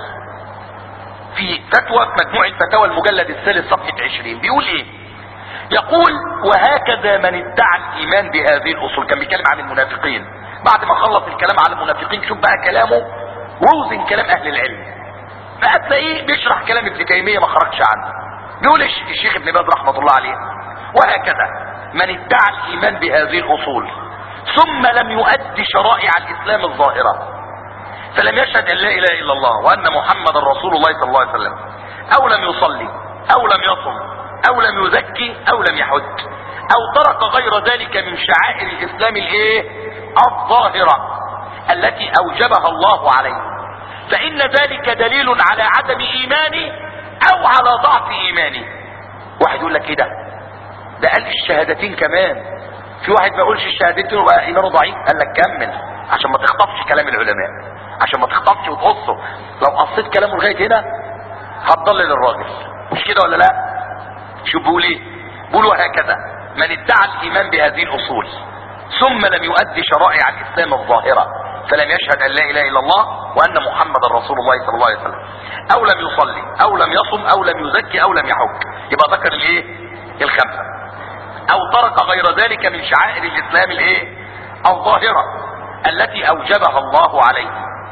في فتوى في مجموع الفتاوى المجلد الثالث صفحة 20 بيقول ايه يقول وهكذا من ادعى الايمان بهذه الاصول كان بيتكلم عن المنافقين بعد ما خلص الكلام عن المنافقين شوف بقى كلامه ووزن كلام اهل العلم بقى تلاقيه بيشرح كلام ابن تيميه ما خرجش عنه بيقول الشيخ ابن باز رحمه الله عليه وهكذا من ادعى الايمان بهذه الاصول ثم لم يؤدي شرائع الاسلام الظاهره فلم يشهد ان لا اله الا الله وان محمدا رسول الله صلى الله عليه وسلم او لم يصلي او لم يصم او لم يزكي او لم يحج او ترك غير ذلك من شعائر الاسلام الايه الظاهرة التي اوجبها الله عليه فان ذلك دليل على عدم ايمانه او على ضعف ايمانه واحد يقول لك ايه ده ده قال الشهادتين كمان في واحد ما يقولش الشهادتين وبقى ايمانه ضعيف قال لك كمل عشان ما تخطفش كلام العلماء عشان ما تخطفش وتقصه لو قصيت كلامه لغايه هنا هتضلل الراجل مش كده ولا لا شو بيقول ايه بيقول وهكذا من ادعى الايمان بهذه الاصول ثم لم يؤدي شرائع الاسلام الظاهره فلم يشهد ان لا اله الا الله وان محمدا رسول الله صلى الله عليه وسلم او لم يصلي او لم يصم او لم يزكي او لم يحج يبقى ذكر الايه الخمسه او ترك غير ذلك من شعائر الاسلام الايه الظاهره التي اوجبها الله عليه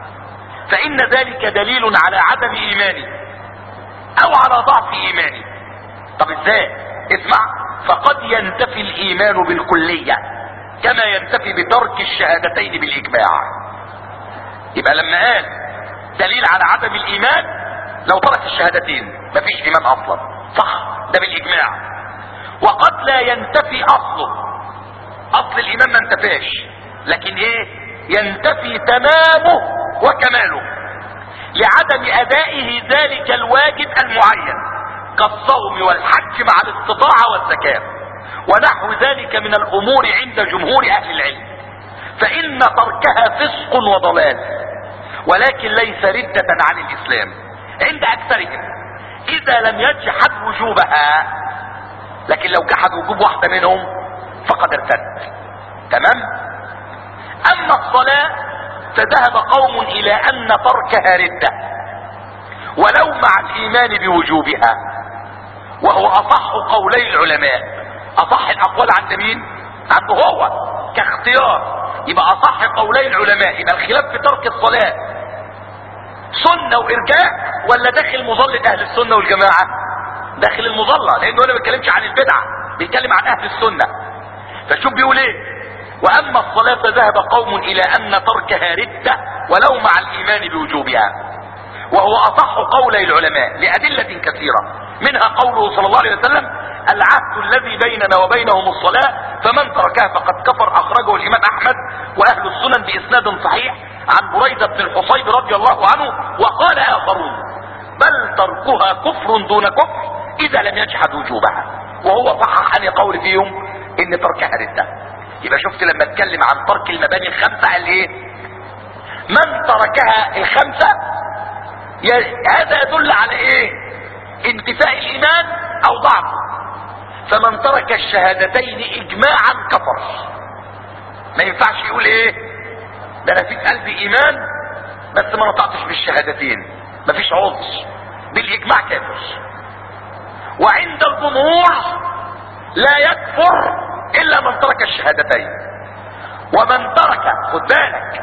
فان ذلك دليل على عدم ايمانه او على ضعف ايمانه طب ازاي اسمع فقد ينتفي الايمان بالكلية كما ينتفي بترك الشهادتين بالاجماع يبقى لما قال دليل على عدم الايمان لو ترك الشهادتين مفيش ايمان اصلا صح ده بالاجماع وقد لا ينتفي اصله اصل الايمان ما انتفاش لكن ايه ينتفي تمامه وكماله لعدم ادائه ذلك الواجب المعين كالصوم والحج مع الاستطاعة والزكاة ونحو ذلك من الامور عند جمهور اهل العلم فان تركها فسق وضلال ولكن ليس ردة عن الاسلام عند اكثرهم اذا لم يجحد وجوبها لكن لو جحد وجوب واحدة منهم فقد ارتد تمام اما الصلاة فذهب قوم الى ان تركها ردة ولو مع الايمان بوجوبها وهو اصح قولي العلماء اصح الاقوال عند مين عنده هو كاختيار يبقى اصح قولي العلماء يبقى الخلاف في ترك الصلاة سنة وارجاء ولا داخل مظلة اهل السنة والجماعة داخل المظلة لانه انا ما بتكلمش عن البدعة بيتكلم عن اهل السنة فشوف بيقول ايه واما الصلاة فذهب قوم الى ان تركها ردة ولو مع الايمان بوجوبها وهو اصح قولي العلماء لادلة كثيرة منها قوله صلى الله عليه وسلم العهد الذي بيننا وبينهم الصلاة فمن تركها فقد كفر اخرجه الامام احمد واهل السنن باسناد صحيح عن بريدة بن الحصيب رضي الله عنه وقال اخرون بل تركها كفر دون كفر اذا لم يجحد وجوبها وهو صحح عن قول فيهم ان تركها ردة يبقى شفت لما اتكلم عن ترك المباني الخمسة قال ايه من تركها الخمسة هذا يدل على ايه انتفاء الايمان او ضعفه فمن ترك الشهادتين اجماعا كفر ما ينفعش يقول ايه ده انا في قلبي ايمان بس ما نطعتش بالشهادتين مفيش عذر بالاجماع كافر وعند الجمهور لا يكفر الا من ترك الشهادتين ومن ترك خد بالك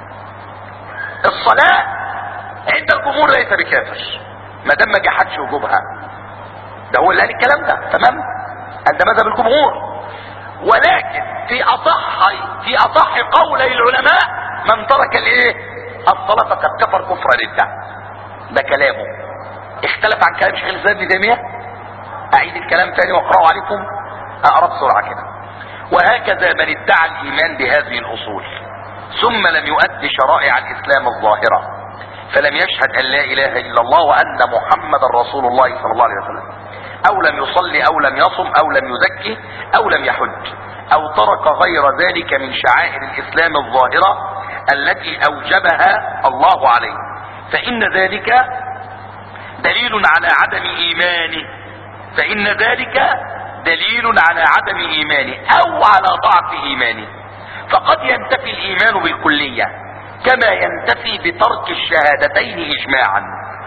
الصلاة عند الجمهور ليس بكافر ما دام ما جحدش وجوبها ده هو اللي قال الكلام ده تمام قال ده مذهب الجمهور ولكن في اصح في اصح قولي العلماء من ترك الايه الصلاة فقد كفر كفر ردة ده كلامه اختلف عن كلام شيخ الاسلام ابن تيمية اعيد الكلام تاني واقراه عليكم اقرا بسرعة كده وهكذا من ادعى الايمان بهذه الاصول ثم لم يؤدي شرائع الاسلام الظاهرة فلم يشهد ان لا اله الا الله وان محمد رسول الله صلى الله عليه وسلم او لم يصلي او لم يصم او لم يزكي او لم يحج او ترك غير ذلك من شعائر الاسلام الظاهرة التي اوجبها الله عليه فان ذلك دليل على عدم ايمانه فان ذلك دليل على عدم ايمانه او على ضعف ايمانه فقد ينتفي الايمان بالكلية كما ينتفي بترك الشهادتين اجماعا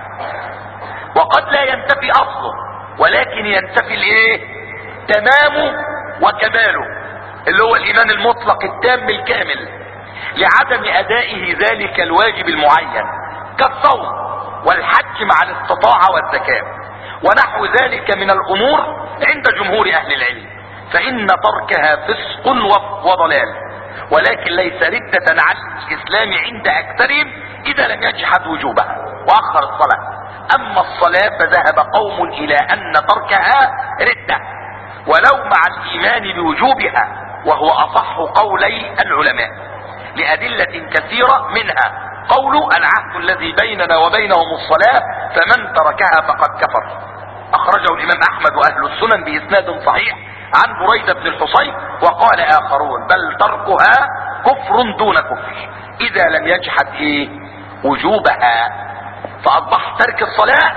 وقد لا ينتفي اصله ولكن ينتفي الايه تمامه وكماله اللي هو الايمان المطلق التام الكامل لعدم ادائه ذلك الواجب المعين كالصوم والحج مع الاستطاعة والزكاة ونحو ذلك من الامور عند جمهور اهل العلم فان تركها فسق وضلال ولكن ليس ردة عن الاسلام عند اكثرهم اذا لم يجحد وجوبها واخر الصلاة اما الصلاة فذهب قوم الى ان تركها ردة ولو مع الايمان بوجوبها وهو اصح قولي العلماء لادلة كثيرة منها قول العهد الذي بيننا وبينهم الصلاة فمن تركها فقد كفر اخرجه الامام احمد واهل السنن باسناد صحيح عن بريدة بن الحصين وقال اخرون بل تركها كفر دون كفر اذا لم يجحد ايه وجوبها فاصبح ترك الصلاة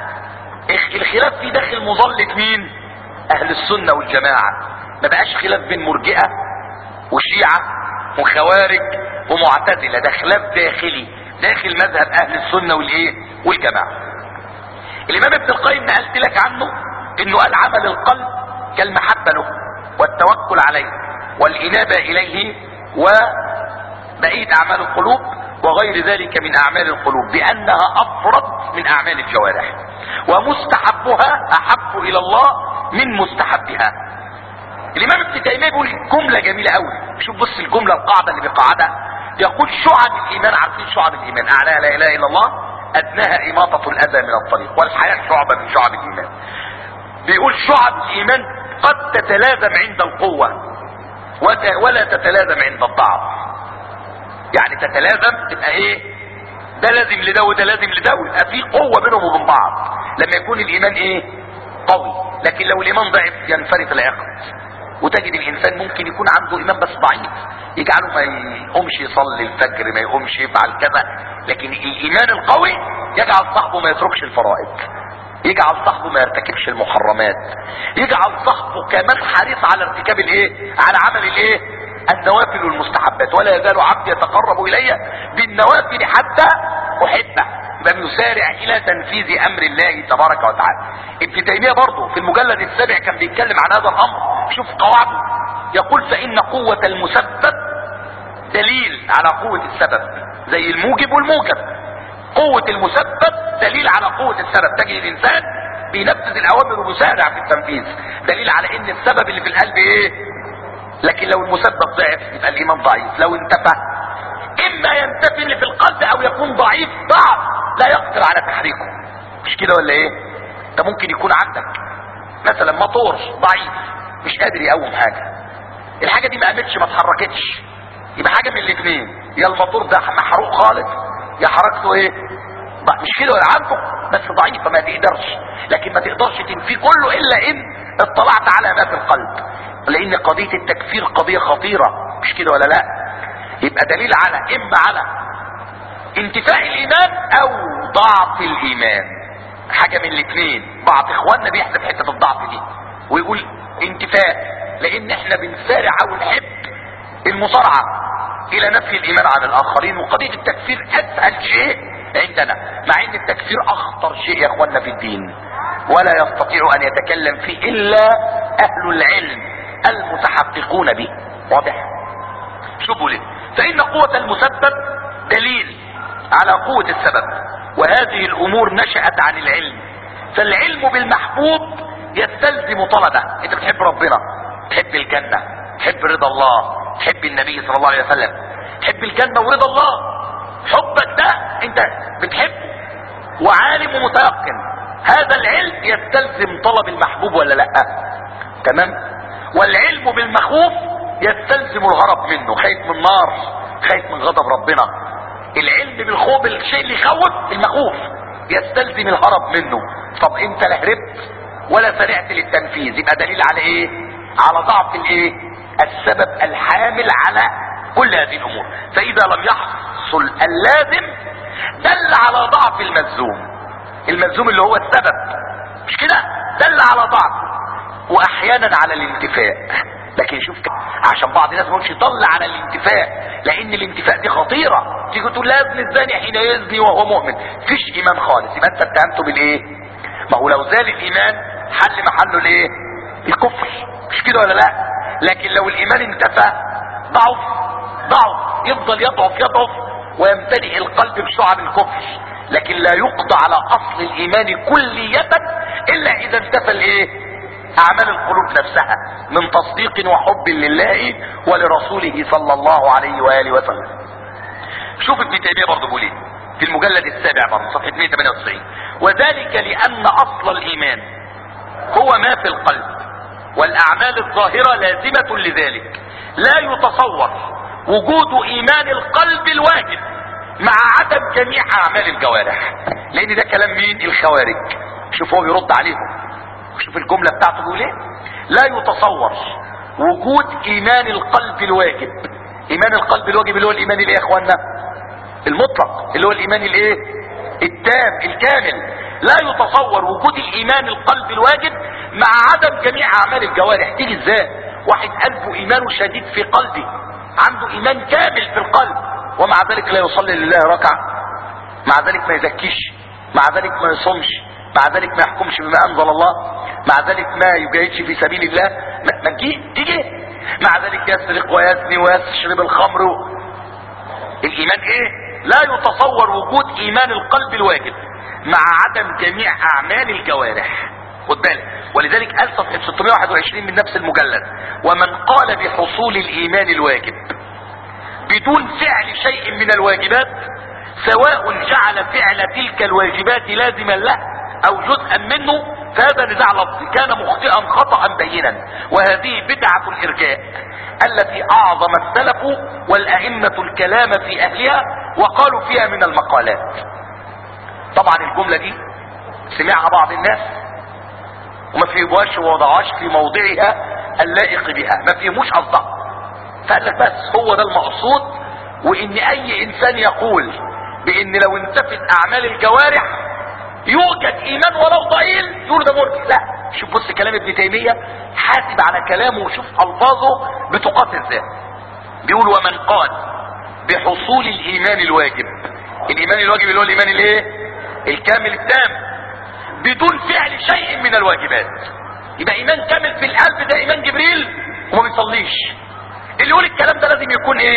الخلاف في داخل مظلة مين اهل السنة والجماعة ما بقاش خلاف بين مرجئة وشيعة وخوارج ومعتزلة ده خلاف داخلي داخل مذهب اهل السنة والايه والجماعة الامام ابن القيم نقلت لك عنه انه قال عمل القلب كالمحبة له والتوكل عليه والانابة اليه وبقية اعمال القلوب وغير ذلك من اعمال القلوب بانها افرد من اعمال الجوارح ومستحبها احب الى الله من مستحبها الامام ابن تيميه بيقول جمله جميله قوي شوف بص الجمله القاعده اللي بقاعدها يقول شعب الايمان عارفين شعب الايمان اعلاها لا اله الا الله ادناها اماطه الاذى من الطريق والحياه شعبه من شعب الايمان بيقول شعب الايمان قد تتلازم عند القوه ولا تتلازم عند الضعف يعني تتلازم تبقى ايه ده لازم لده وده لازم لده ويبقى في قوه بينهم وبين بعض لما يكون الايمان ايه قوي لكن لو الايمان ضعف ينفرط العقد وتجد الانسان ممكن يكون عنده ايمان بس ضعيف يجعله ما يقومش يصلي الفجر ما يقومش يفعل كذا لكن الايمان القوي يجعل صاحبه ما يتركش الفرائض يجعل صاحبه ما يرتكبش المحرمات يجعل صاحبه كمان حريص على ارتكاب الايه على عمل الايه النوافل والمستحبات ولا يزال عبدي يتقرب الي بالنوافل حتى احبه بل يسارع الى تنفيذ امر الله تبارك وتعالى ابن تيميه برضه في المجلد السابع كان بيتكلم عن هذا الامر شوف قواعده يقول فان قوه المسبب دليل على قوه السبب زي الموجب والموجب قوه المسبب دليل على قوه السبب تجد الانسان بينفذ الاوامر ومسارع في التنفيذ دليل على ان السبب اللي في القلب ايه لكن لو المسبب ضعف يبقى الايمان ضعيف لو انتفى اما ينتفي اللي في القلب او يكون ضعيف ضعف لا يقدر على تحريكه مش كده ولا ايه انت ممكن يكون عندك مثلا موتور ضعيف مش قادر يقوم حاجه الحاجه دي ما قامتش ما اتحركتش يبقى حاجه من الاثنين يا الموتور ده محروق خالص يا حركته ايه مش كده ولا عنده بس ضعيفه ما تقدرش لكن ما تقدرش تنفيه كله الا ان اطلعت على ما في القلب لان قضيه التكفير قضيه خطيره مش كده ولا لا يبقى دليل على اما على انتفاء الايمان او ضعف الايمان حاجه من الاثنين بعض اخواننا بيحسب حته الضعف دي ويقول انتفاء لان احنا بنسارع او نحب المصارعه الى نفي الايمان عن الاخرين وقضيه التكفير اسهل شيء عندنا مع ان التكفير اخطر شيء يا اخواننا في الدين ولا يستطيع ان يتكلم فيه الا اهل العلم المتحققون به واضح شوفوا ليه فان قوة المسبب دليل على قوة السبب وهذه الامور نشأت عن العلم فالعلم بالمحبوب يستلزم طلبه انت بتحب ربنا تحب الجنة تحب رضا الله تحب النبي صلى الله عليه وسلم تحب الجنة ورضا الله حبك ده انت بتحبه وعالم ومتيقن هذا العلم يستلزم طلب المحبوب ولا لا تمام والعلم بالمخوف يستلزم الهرب منه خايف من النار خايف من غضب ربنا العلم بالخوف الشيء اللي يخوف المخوف يستلزم الهرب منه طب انت لا هربت ولا سرعت للتنفيذ يبقى دليل على ايه على ضعف الايه السبب الحامل على كل هذه الامور فاذا لم يحصل اللازم دل على ضعف الملزوم الملزوم اللي هو السبب مش كده دل على ضعف واحيانا على الانتفاء لكن شوف عشان بعض الناس ما يقولش ضل على الانتفاء لان الانتفاء دي خطيره تيجي تقول لا يزني الزاني حين يزني وهو مؤمن فيش ايمان خالص يبقى انت اتهمته بالايه ما هو لو زال الايمان حل محله الايه الكفر مش كده ولا لا لكن لو الايمان انتفى ضعف ضعف يفضل يضعف يضعف ويمتلئ القلب بشعب الكفر لكن لا يقضى على اصل الايمان كلية الا اذا انتفى الايه اعمال القلوب نفسها من تصديق وحب لله ولرسوله صلى الله عليه واله وسلم شوف ابن تيميه برضه بيقول ايه في المجلد السابع برضه صفحه 198 وذلك لان اصل الايمان هو ما في القلب والاعمال الظاهره لازمه لذلك لا يتصور وجود ايمان القلب الواجب مع عدم جميع اعمال الجوارح لان ده كلام مين الخوارج شوف هو بيرد عليهم شوف الجملة بتاعته بيقول ايه لا يتصور وجود ايمان القلب الواجب ايمان القلب الواجب اللي هو الايمان الايه يا اخوانا المطلق اللي هو الايمان الايه التام الكامل لا يتصور وجود الايمان القلب الواجب مع عدم جميع اعمال الجوارح تيجي ازاي واحد قلبه ايمانه شديد في قلبه عنده ايمان كامل في القلب ومع ذلك لا يصلي لله ركعه مع ذلك ما يزكيش مع ذلك ما يصومش مع ذلك ما يحكمش بما انزل الله مع ذلك ما يجاهدش في سبيل الله ما تجي تيجي مع ذلك يسرق ويزني ويشرب الخمر و... الايمان ايه لا يتصور وجود ايمان القلب الواجب مع عدم جميع اعمال الجوارح خد بالك ولذلك قال صفحه 621 من نفس المجلد ومن قال بحصول الايمان الواجب بدون فعل شيء من الواجبات سواء جعل فعل تلك الواجبات لازما له او جزءا منه فهذا نزاع لفظي كان مخطئا خطأ بينا وهذه بدعة الارجاء التي اعظم السلف والائمة الكلام في اهلها وقالوا فيها من المقالات طبعا الجملة دي سمعها بعض الناس وما فيهوش ووضعهاش في موضعها اللائق بها ما فيهموش قصدها فقال لك بس هو ده المقصود وان اي انسان يقول بان لو انتفت اعمال الجوارح يوجد ايمان ولو ضئيل يقول ده مرجع لا شوف بص كلام ابن تيمية حاسب على كلامه وشوف الفاظه بتقاس ازاي بيقول ومن قال بحصول الايمان الواجب الايمان الواجب اللي هو الايمان الايه الكامل التام بدون فعل شيء من الواجبات يبقى ايمان كامل في القلب ده ايمان جبريل وما بيصليش اللي يقول الكلام ده لازم يكون ايه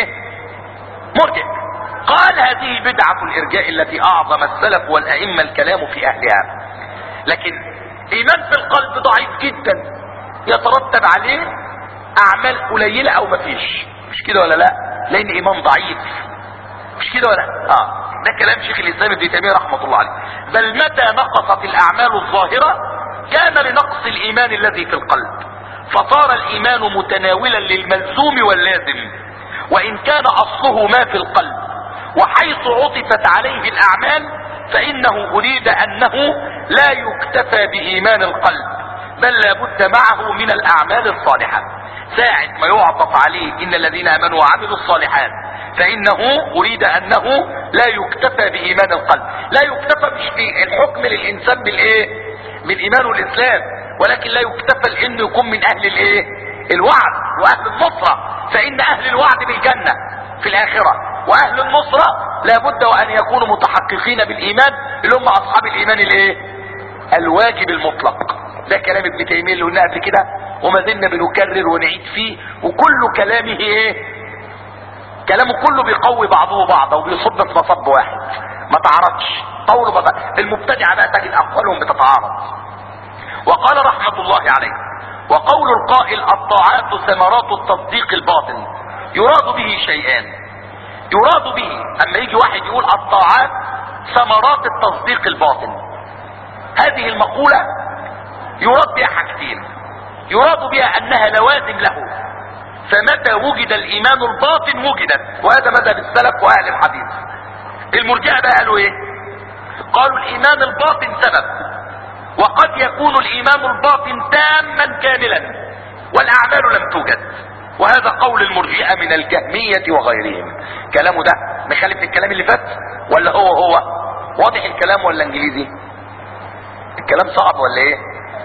مرجع قال هذه بدعة الارجاء التي اعظم السلف والائمة الكلام في اهلها لكن ايمان في القلب ضعيف جدا يترتب عليه اعمال قليلة او مفيش مش كده ولا لا لان ايمان ضعيف مش كده ولا اه ده كلام شيخ الاسلام ابن تيميه رحمه الله عليه بل متى نقصت الاعمال الظاهره كان لنقص الايمان الذي في القلب فصار الايمان متناولا للملزوم واللازم وان كان اصله ما في القلب وحيث عطفت عليه الاعمال فانه اريد انه لا يكتفى بايمان القلب بل لابد معه من الاعمال الصالحه ساعة ما يعطف عليه ان الذين امنوا وعملوا الصالحات فانه اريد انه لا يكتفى بايمان القلب لا يكتفى مش في الحكم للانسان بالايه بالايمان والاسلام ولكن لا يكتفى لانه يكون من اهل الايه الوعد واهل النصرة فان اهل الوعد بالجنة في الاخرة واهل النصرة لابد وان يكونوا متحققين بالايمان اللي هم اصحاب الايمان الايه الواجب المطلق ده كلام ابن تيمية اللي قلنا قبل كده وما زلنا بنكرر ونعيد فيه وكل كلامه ايه كلامه كله بيقوي بعضه بعضا وبيصب في مصب واحد ما تعرضش قوله بقى المبتدعة بقى تجد اقوالهم بتتعارض وقال رحمة الله عليه وقول القائل الطاعات ثمرات التصديق الباطن يراد به شيئان يراد به اما يجي واحد يقول الطاعات ثمرات التصديق الباطن هذه المقولة يراد بها حاجتين يراد بها انها لوازم له فمتى وجد الايمان الباطن وجدت وهذا مذهب السلف واهل الحديث المرجئه بقى قالوا ايه قالوا الايمان الباطن سبب وقد يكون الايمان الباطن تاما كاملا والاعمال لم توجد وهذا قول المرجئه من الجهميه وغيرهم كلامه ده مخالف الكلام اللي فات ولا هو هو واضح الكلام ولا انجليزي الكلام صعب ولا ايه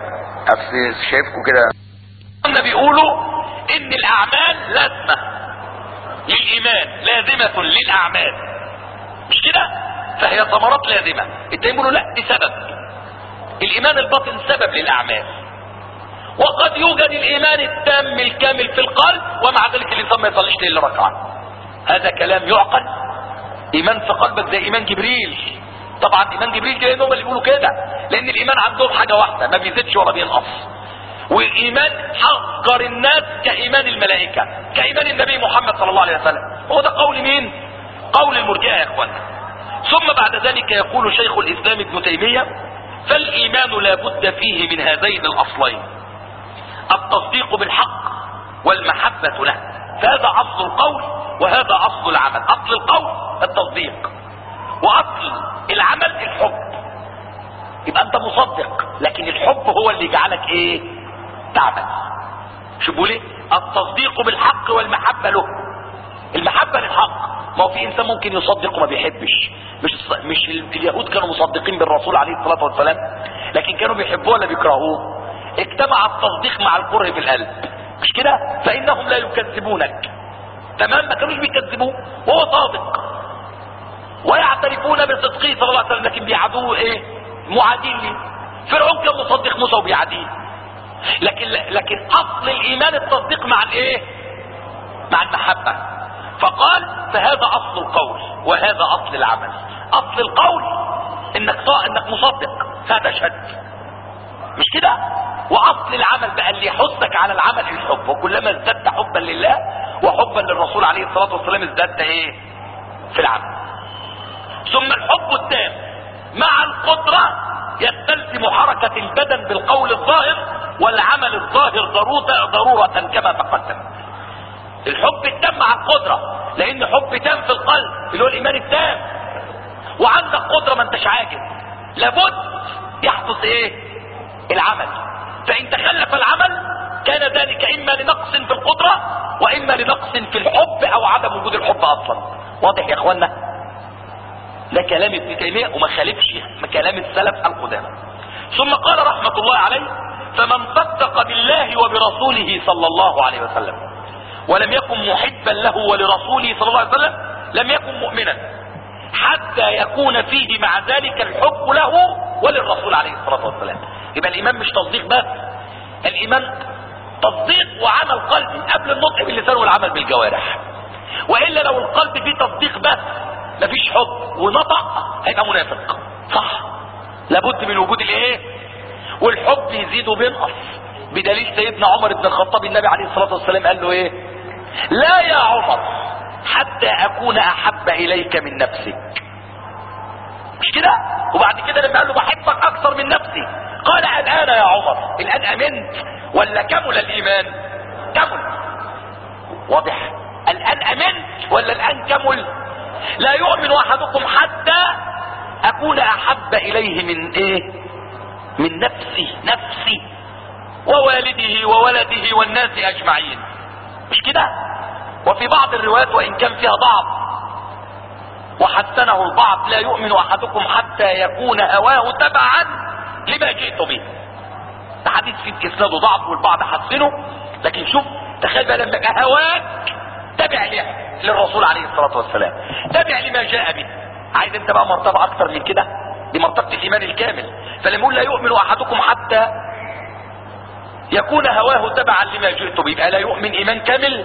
اصل شايفكم كده كنا بيقولوا ان الاعمال لازمة للايمان لازمة للاعمال مش كده فهي ثمرات لازمة التانيين بيقولوا لا دي سبب الايمان الباطن سبب للاعمال وقد يوجد الايمان التام الكامل في القلب ومع ذلك الانسان ما يصليش الا ركعه هذا كلام يعقل ايمان في قلبك زي ايمان جبريل طبعا ايمان جبريل كده هم اللي بيقولوا كده لان الايمان عندهم حاجه واحده ما بيزيدش ولا بينقص وايمان حقر الناس كايمان الملائكه كايمان النبي محمد صلى الله عليه وسلم هو ده قول مين قول المرجئه يا اخوانا ثم بعد ذلك يقول شيخ الاسلام ابن تيميه فالايمان لا بد فيه من هذين الاصلين التصديق بالحق والمحبه له فهذا اصل القول وهذا اصل العمل اصل القول التصديق واصل العمل الحب يبقى انت مصدق لكن الحب هو اللي يجعلك ايه تعمل شوفوا ليه التصديق بالحق والمحبه له المحبه للحق ما هو في انسان ممكن يصدق وما بيحبش مش مش اليهود كانوا مصدقين بالرسول عليه الصلاه والسلام لكن كانوا بيحبوه ولا بيكرهوه اجتمع التصديق مع الكره في القلب مش كده فانهم لا يكذبونك تمام ما كانوش بيكذبوه وهو صادق ويعترفون بصدقه صلى الله عليه وسلم لكن بيعادوه ايه معادين ليه فرعون كان مصدق موسى وبيعاديه لكن لكن اصل الايمان التصديق مع الايه مع المحبه فقال فهذا اصل القول وهذا اصل العمل اصل القول انك صا انك مصدق هذا شد مش كده واصل العمل بقى اللي يحثك على العمل الحب وكلما ازددت حبا لله وحبا للرسول عليه الصلاه والسلام ازددت ايه في العمل ثم الحب التام مع القدره يستلزم حركه البدن بالقول الظاهر والعمل الظاهر ضروره ضروره كما تقدم الحب التام مع القدره لان حب تام في القلب اللي هو الايمان التام وعندك قدره ما انتش عاجز لابد يحدث ايه العمل فان تخلف العمل كان ذلك اما لنقص في القدره واما لنقص في الحب او عدم وجود الحب اصلا واضح يا اخوانا ده كلام ابن تيميه وما خالفش كلام السلف القدامى ثم قال رحمه الله عليه فمن صدق بالله وبرسوله صلى الله عليه وسلم ولم يكن محبا له ولرسوله صلى الله عليه وسلم لم يكن مؤمنا حتى يكون فيه مع ذلك الحب له وللرسول عليه الصلاه والسلام يبقى الايمان مش تصديق بس الايمان تصديق وعمل قلبي قبل النطق باللسان والعمل بالجوارح والا لو القلب فيه تصديق بس مفيش حب ونطق هيبقى منافق صح لابد من وجود الايه والحب يزيد وبينقص بدليل سيدنا عمر بن الخطاب النبي عليه الصلاه والسلام قال له ايه لا يا عمر حتى اكون احب اليك من نفسك مش كده وبعد كده لما قال له بحبك اكثر من نفسي قال الان يا عمر الان امنت ولا كمل الايمان كمل واضح الان امنت ولا الان كمل لا يؤمن احدكم حتى اكون احب اليه من ايه من نفسي نفسي ووالده وولده والناس اجمعين مش كده وفي بعض الروايات وان كان فيها ضعف وحسنه البعض لا يؤمن احدكم حتى يكون هواه تبعا لما جئت به ده حديث في اسناده ضعف والبعض حسنه لكن شوف تخيل بقى لما يبقى هواك تبع له للرسول عليه الصلاه والسلام تبع لما جاء به عايز انت بقى مرتبه اكتر من كده دي مرتبه الايمان الكامل فلما يقول لا يؤمن احدكم حتى يكون هواه تبعا لما جئت به يبقى لا يؤمن ايمان كامل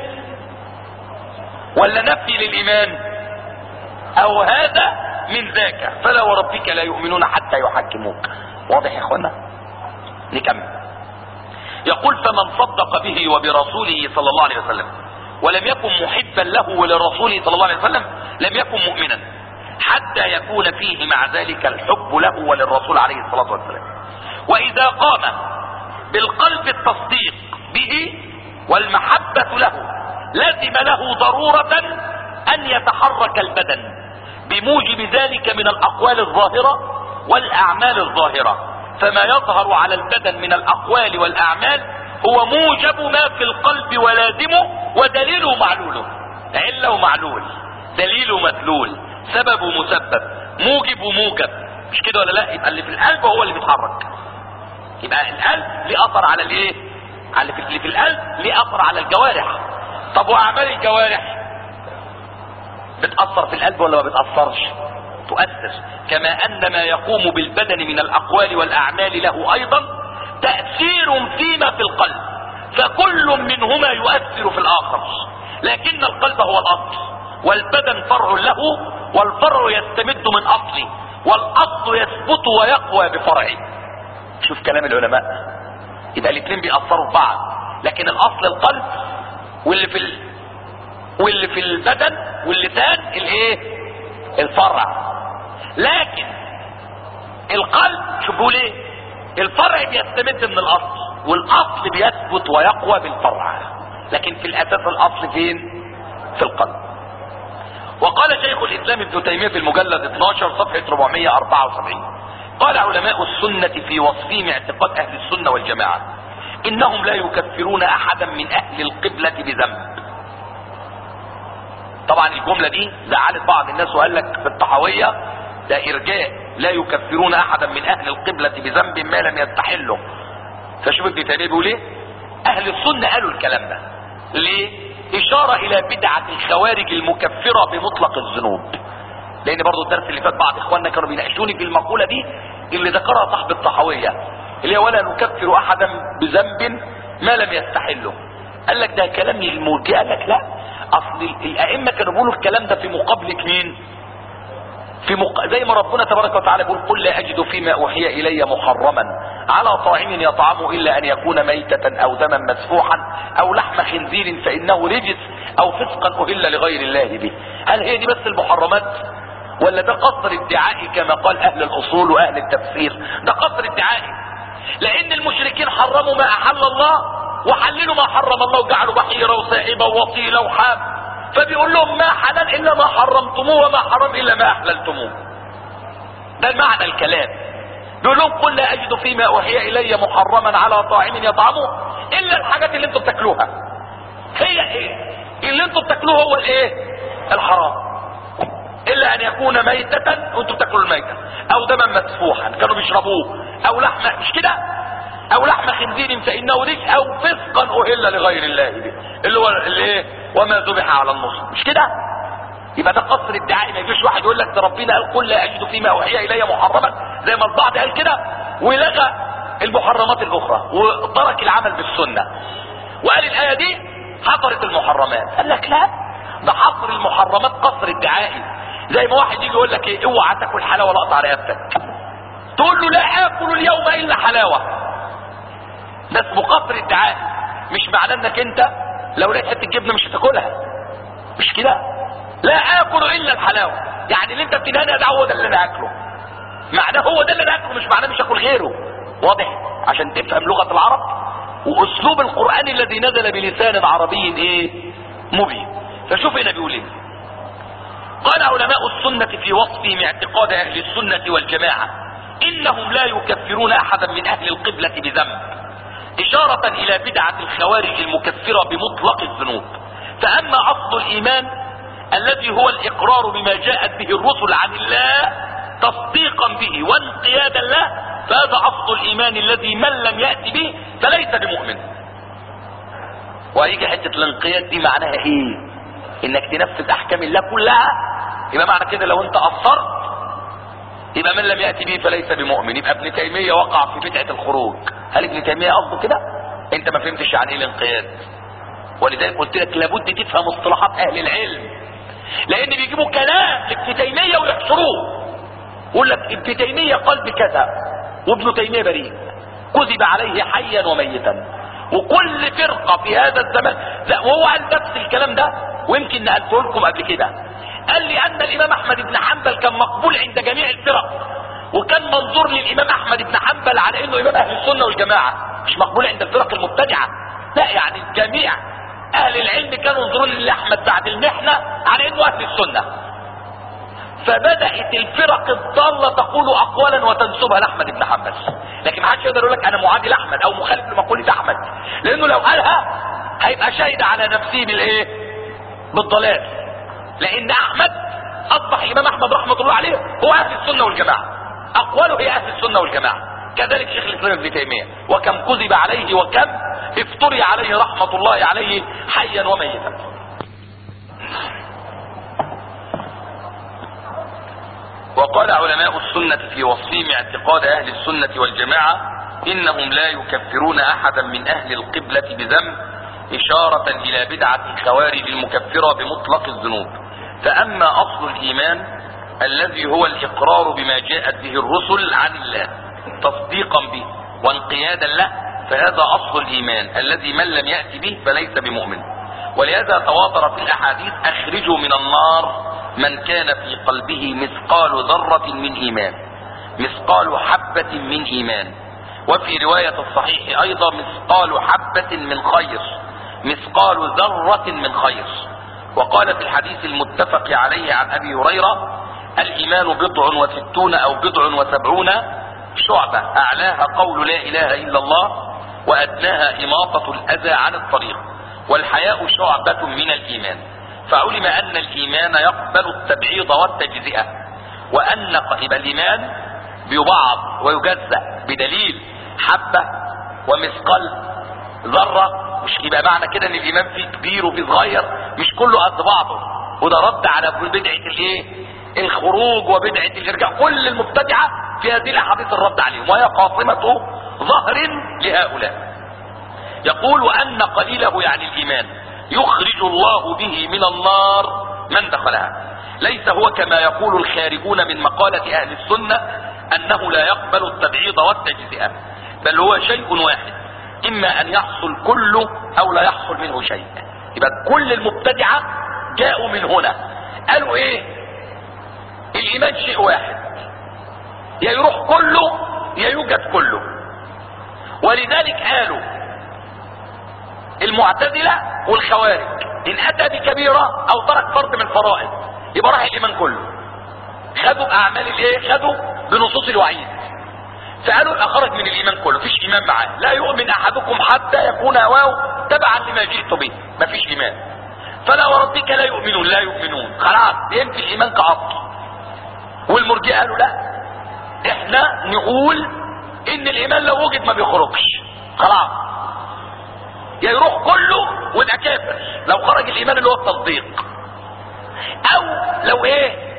ولا نفي للايمان او هذا من ذاك فلا وربك لا يؤمنون حتى يحكموك واضح يا اخوانا نكمل يقول فمن صدق به وبرسوله صلى الله عليه وسلم ولم يكن محبا له ولرسوله صلى الله عليه وسلم لم يكن مؤمنا حتى يكون فيه مع ذلك الحب له وللرسول عليه الصلاة والسلام وإذا قام بالقلب التصديق به والمحبة له لزم له ضرورة أن يتحرك البدن بموجب ذلك من الأقوال الظاهرة والأعمال الظاهرة فما يظهر على البدن من الأقوال والأعمال هو موجب ما في القلب ولازمه ودليله معلوله علة ومعلول دليل ومدلول سبب ومسبب موجب وموجب مش كده ولا لا يبقى اللي في القلب هو اللي بيتحرك يبقى القلب ليه اثر على الايه على اللي في القلب ليه اثر على الجوارح طب واعمال الجوارح بتأثر في القلب ولا ما بتأثرش تؤثر كما ان ما يقوم بالبدن من الاقوال والاعمال له ايضا تأثير فيما في القلب فكل منهما يؤثر في الاخر لكن القلب هو الاصل والبدن فرع له والفرع يستمد من اصله والاصل يثبت ويقوى بفرعه شوف كلام العلماء يبقى الاثنين بيأثروا في بعض لكن الاصل القلب واللي في ال... واللي في البدن واللسان الايه الفرع لكن القلب شوفوا ليه الفرع بيستمد من الاصل والاصل بيثبت ويقوى بالفرع لكن في الاساس الاصل فين في القلب وقال شيخ الاسلام ابن تيميه في المجلد 12 صفحه 474 قال علماء السنه في وصفهم اعتقاد اهل السنه والجماعه انهم لا يكفرون احدا من اهل القبله بذنب طبعا الجمله دي زعلت بعض الناس وقال لك في الطحاويه ده ارجاء لا يكفرون احدا من اهل القبله بذنب ما لم يستحله فشوف ابن تيميه بيقول ايه اهل السنه قالوا الكلام ده ليه اشاره الى بدعه الخوارج المكفره بمطلق الذنوب لان برضو الدرس اللي فات بعض اخواننا كانوا بيناقشوني في المقوله دي اللي ذكرها صاحب الطحاويه اللي هي ولا نكفر احدا بذنب ما لم يستحله قال لك ده كلام المرجئه قال لك لا اصل الائمه كانوا بيقولوا الكلام ده في مقابله مين في مق... زي ما ربنا تبارك وتعالى بيقول قل لا اجد فيما اوحي الي محرما على طاعم يطعمه الا ان يكون ميتة او دما مسفوحا او لحم خنزير فانه رجس او فسقا اهل لغير الله به هل هي دي بس المحرمات ولا ده قصر ادعائي كما قال اهل الاصول واهل التفسير ده قصر ادعائي لان المشركين حرموا ما احل الله وحللوا ما حرم الله وجعلوا بحيرة وسائبة ووصيلة وحام فبيقول لهم ما حلال الا ما حرمتموه وما حرم الا ما احللتموه ده المعنى الكلام بيقول لهم قل لا اجد فيما اوحي الي محرما على طاعم يطعمه الا الحاجات اللي انتم بتاكلوها هي ايه اللي انتم بتاكلوه هو الايه الحرام الا ان يكون ميتة وانتم بتاكلوا الميتة او دما مسفوحا كانوا بيشربوه او لحم مش كده او لحم خنزير فانه رجس او فسقا اهل لغير الله به اللي هو الايه وما ذبح على النصب مش كده يبقى ده قصر ادعائي ما يجيش واحد يقول لك ده ربنا قال قل لا اجد فيما اوحي الي محرما زي ما البعض قال كده ولغى المحرمات الاخرى وترك العمل بالسنه وقال الايه دي حصرت المحرمات قال لك لا ده حصر المحرمات قصر ادعائي زي ما واحد يجي يقول لك ايه اوعى تاكل حلاوه لقطع رقبتك تقول له لا اكل اليوم الا حلاوه ده اسمه قصر ادعائي مش معناه انك انت لو لقيت حته جبنه مش هتاكلها مش كده لا اكل الا الحلاوه يعني اللي انت بتدهنها ده هو ده اللي انا اكله معناه هو ده اللي انا اكله مش معناه مش اكل غيره واضح عشان تفهم لغه العرب واسلوب القران الذي نزل بلسان عربي ايه مبين فشوف هنا بيقول ايه قال علماء السنه في وصفهم اعتقاد اهل السنه والجماعه انهم لا يكفرون احدا من اهل القبله بذنب اشاره الى بدعه الخوارج المكفره بمطلق الذنوب فاما اصل الايمان الذي هو الاقرار بما جاءت به الرسل عن الله تصديقا به وانقيادا له فهذا اصل الايمان الذي من لم يأت به فليس بمؤمن وهيجي حتة الانقياد دي معناها ايه انك تنفذ احكام الله كلها يبقى معنى كده لو انت قصرت يبقى من لم يأتي به فليس بمؤمن يبقى ابن تيمية وقع في بدعة الخروج هل ابن تيمية قصده كده انت ما فهمتش عن ايه الانقياد ولذلك قلت لك لابد تفهم اصطلاحات اهل العلم لان بيجيبوا كلام لابن تيمية ويحصروه يقول لك ابن تيمية قال بكذا وابن تيمية بريء كذب عليه حيا وميتا وكل فرقة في هذا الزمان لا وهو قال نفس الكلام ده ويمكن نقلته لكم قبل كده قال لي ان الامام احمد بن حنبل كان مقبول عند جميع الفرق وكان منظور للامام احمد بن حنبل على انه امام اهل السنه والجماعه مش مقبول عند الفرق المبتدعه لا يعني الجميع اهل العلم كانوا ينظرون لاحمد بعد المحنه على انه اهل السنه فبدات الفرق الضاله تقول اقوالا وتنسبها لاحمد بن حنبل لكن ما حدش يقدر يقول لك انا معادي لاحمد او مخالف لمقوله احمد لانه لو قالها هيبقى شاهد على نفسه بالايه بالضلال لان احمد اصبح الامام احمد رحمه الله عليه هو اهل السنه والجماعه اقواله هي اهل السنه والجماعه كذلك شيخ الاسلام ابن تيميه وكم كذب عليه وكم افتري عليه رحمه الله عليه حيا وميتا وقال علماء السنة في وصفهم اعتقاد اهل السنة والجماعة انهم لا يكفرون احدا من اهل القبلة بذنب اشارة الى بدعة الخوارج المكفرة بمطلق الذنوب فاما اصل الايمان الذي هو الاقرار بما جاءت به الرسل عن الله تصديقا به وانقيادا له فهذا اصل الايمان الذي من لم يأتي به فليس بمؤمن ولهذا تواتر في الاحاديث اخرجوا من النار من كان في قلبه مثقال ذرة من ايمان مثقال حبة من ايمان وفي رواية الصحيح ايضا مثقال حبة من خير مثقال ذرة من خير وقال في الحديث المتفق عليه عن ابي هريرة الايمان بضع وستون او بضع وسبعون شعبة اعلاها قول لا اله الا الله وادناها اماطة الاذى عن الطريق والحياء شعبة من الايمان فعلم ان الايمان يقبل التبعيض والتجزئة وان يبقى الايمان بيبعض ويجزأ بدليل حبة ومثقال ذرة مش يبقى معنى كده ان الايمان فيه كبير وفيه صغير مش كله قد بعضه وده رد على بدعة الايه الخروج وبدعة الارجاع كل المبتدعة في هذه الاحاديث الرد عليهم وهي قاصمة ظهر لهؤلاء يقول وان قليله يعني الايمان يخرج الله به من النار من دخلها ليس هو كما يقول الخارجون من مقالة اهل السنة انه لا يقبل التبعيض والتجزئة بل هو شيء واحد اما ان يحصل كله او لا يحصل منه شيء يبقى كل المبتدعة جاءوا من هنا قالوا ايه الايمان شيء واحد يا يروح كله يا يوجد كله ولذلك قالوا المعتزلة والخوارج ان اتى بكبيرة او ترك فرض من الفرائض يبقى راح الايمان كله خدوا باعمال الايه خدوا بنصوص الوعيد فقالوا يبقى خرج من الايمان كله مفيش ايمان معاه لا يؤمن احدكم حتى يكون هواه تبعا لما جئت به مفيش ايمان فلا وربك لا يؤمنون لا يؤمنون خلاص ينفي الايمان كعصر والمرجئه قالوا لا احنا نقول ان الايمان لو وجد ما بيخرجش خلاص يا يروح كله ويبقى كافر لو خرج الايمان اللي هو التصديق او لو ايه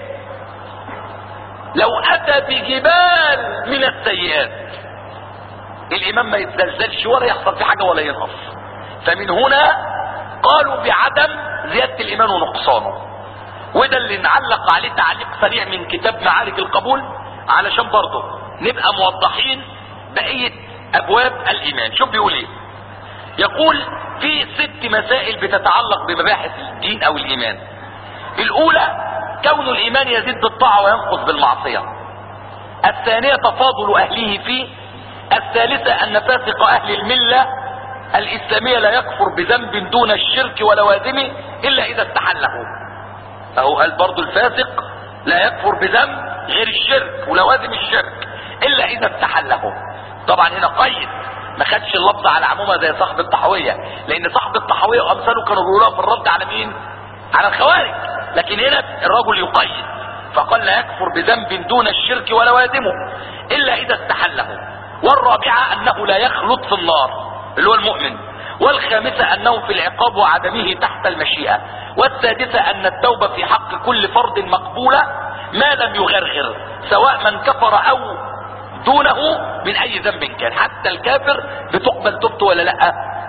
لو اتى بجبال من السيئات الايمان ما يتزلزلش ولا يحصل في حاجه ولا ينقص فمن هنا قالوا بعدم زياده الايمان ونقصانه وده اللي نعلق عليه تعليق سريع من كتاب معارك القبول علشان برضه نبقى موضحين بقية ابواب الايمان شوف بيقول ايه يقول في ست مسائل بتتعلق بمباحث الدين او الايمان الاولى كون الايمان يزيد بالطاعة وينقص بالمعصية الثانية تفاضل اهله فيه الثالثة ان فاسق اهل الملة الاسلامية لا يكفر بذنب دون الشرك ولوازمه الا اذا استحله فهو قال برضو الفاسق لا يكفر بذنب غير الشرك ولوازم الشرك الا اذا استحله طبعا هنا قيد ما خدش اللفظ على عمومه زي صاحب الطحويه لان صاحب الطحويه وامثاله كانوا بيقولوها في الرد على مين على الخوارج لكن هنا الرجل يقيد فقال لا يكفر بذنب دون الشرك ولوازمه الا اذا استحله والرابعه انه لا يخلط في النار اللي هو المؤمن والخامسة أنه في العقاب وعدمه تحت المشيئة والسادسة أن التوبة في حق كل فرد مقبولة ما لم يغرغر سواء من كفر أو دونه من أي ذنب كان حتى الكافر بتقبل توبته ولا لا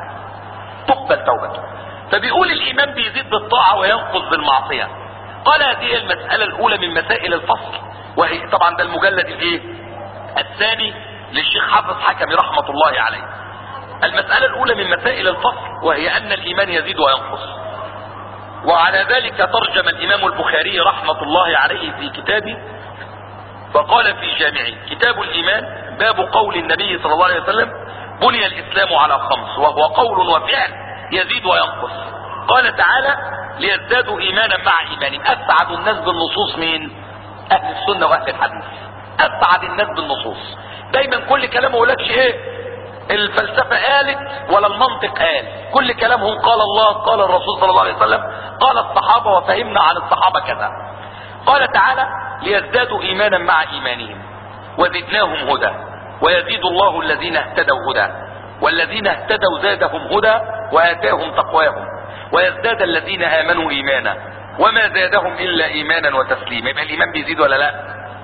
تقبل توبته فبيقول الإيمان بيزيد بالطاعة وينقص بالمعصية قال هذه المسألة الأولى من مسائل الفصل وهي طبعا ده المجلد الايه الثاني للشيخ حافظ حكمي رحمة الله عليه المسألة الأولى من مسائل الفصل وهي أن الإيمان يزيد وينقص وعلى ذلك ترجم الإمام البخاري رحمة الله عليه في كتابه فقال في جامعه كتاب الإيمان باب قول النبي صلى الله عليه وسلم بني الإسلام على خمس وهو قول وفعل يزيد وينقص قال تعالى ليزدادوا إيمانا مع إيمانهم أسعد الناس بالنصوص مين أهل السنة وأهل الحديث أسعد الناس بالنصوص دايما كل كلام يقولكش ايه الفلسفة قالت ولا المنطق قال كل كلامهم قال الله قال الرسول صلى الله عليه وسلم قال الصحابة وفهمنا عن الصحابة كذا قال تعالى ليزدادوا ايمانا مع ايمانهم وزدناهم هدى ويزيد الله الذين اهتدوا هدى والذين اهتدوا زادهم هدى واتاهم تقواهم ويزداد الذين امنوا ايمانا وما زادهم الا ايمانا وتسليما يبقى الايمان بيزيد ولا لا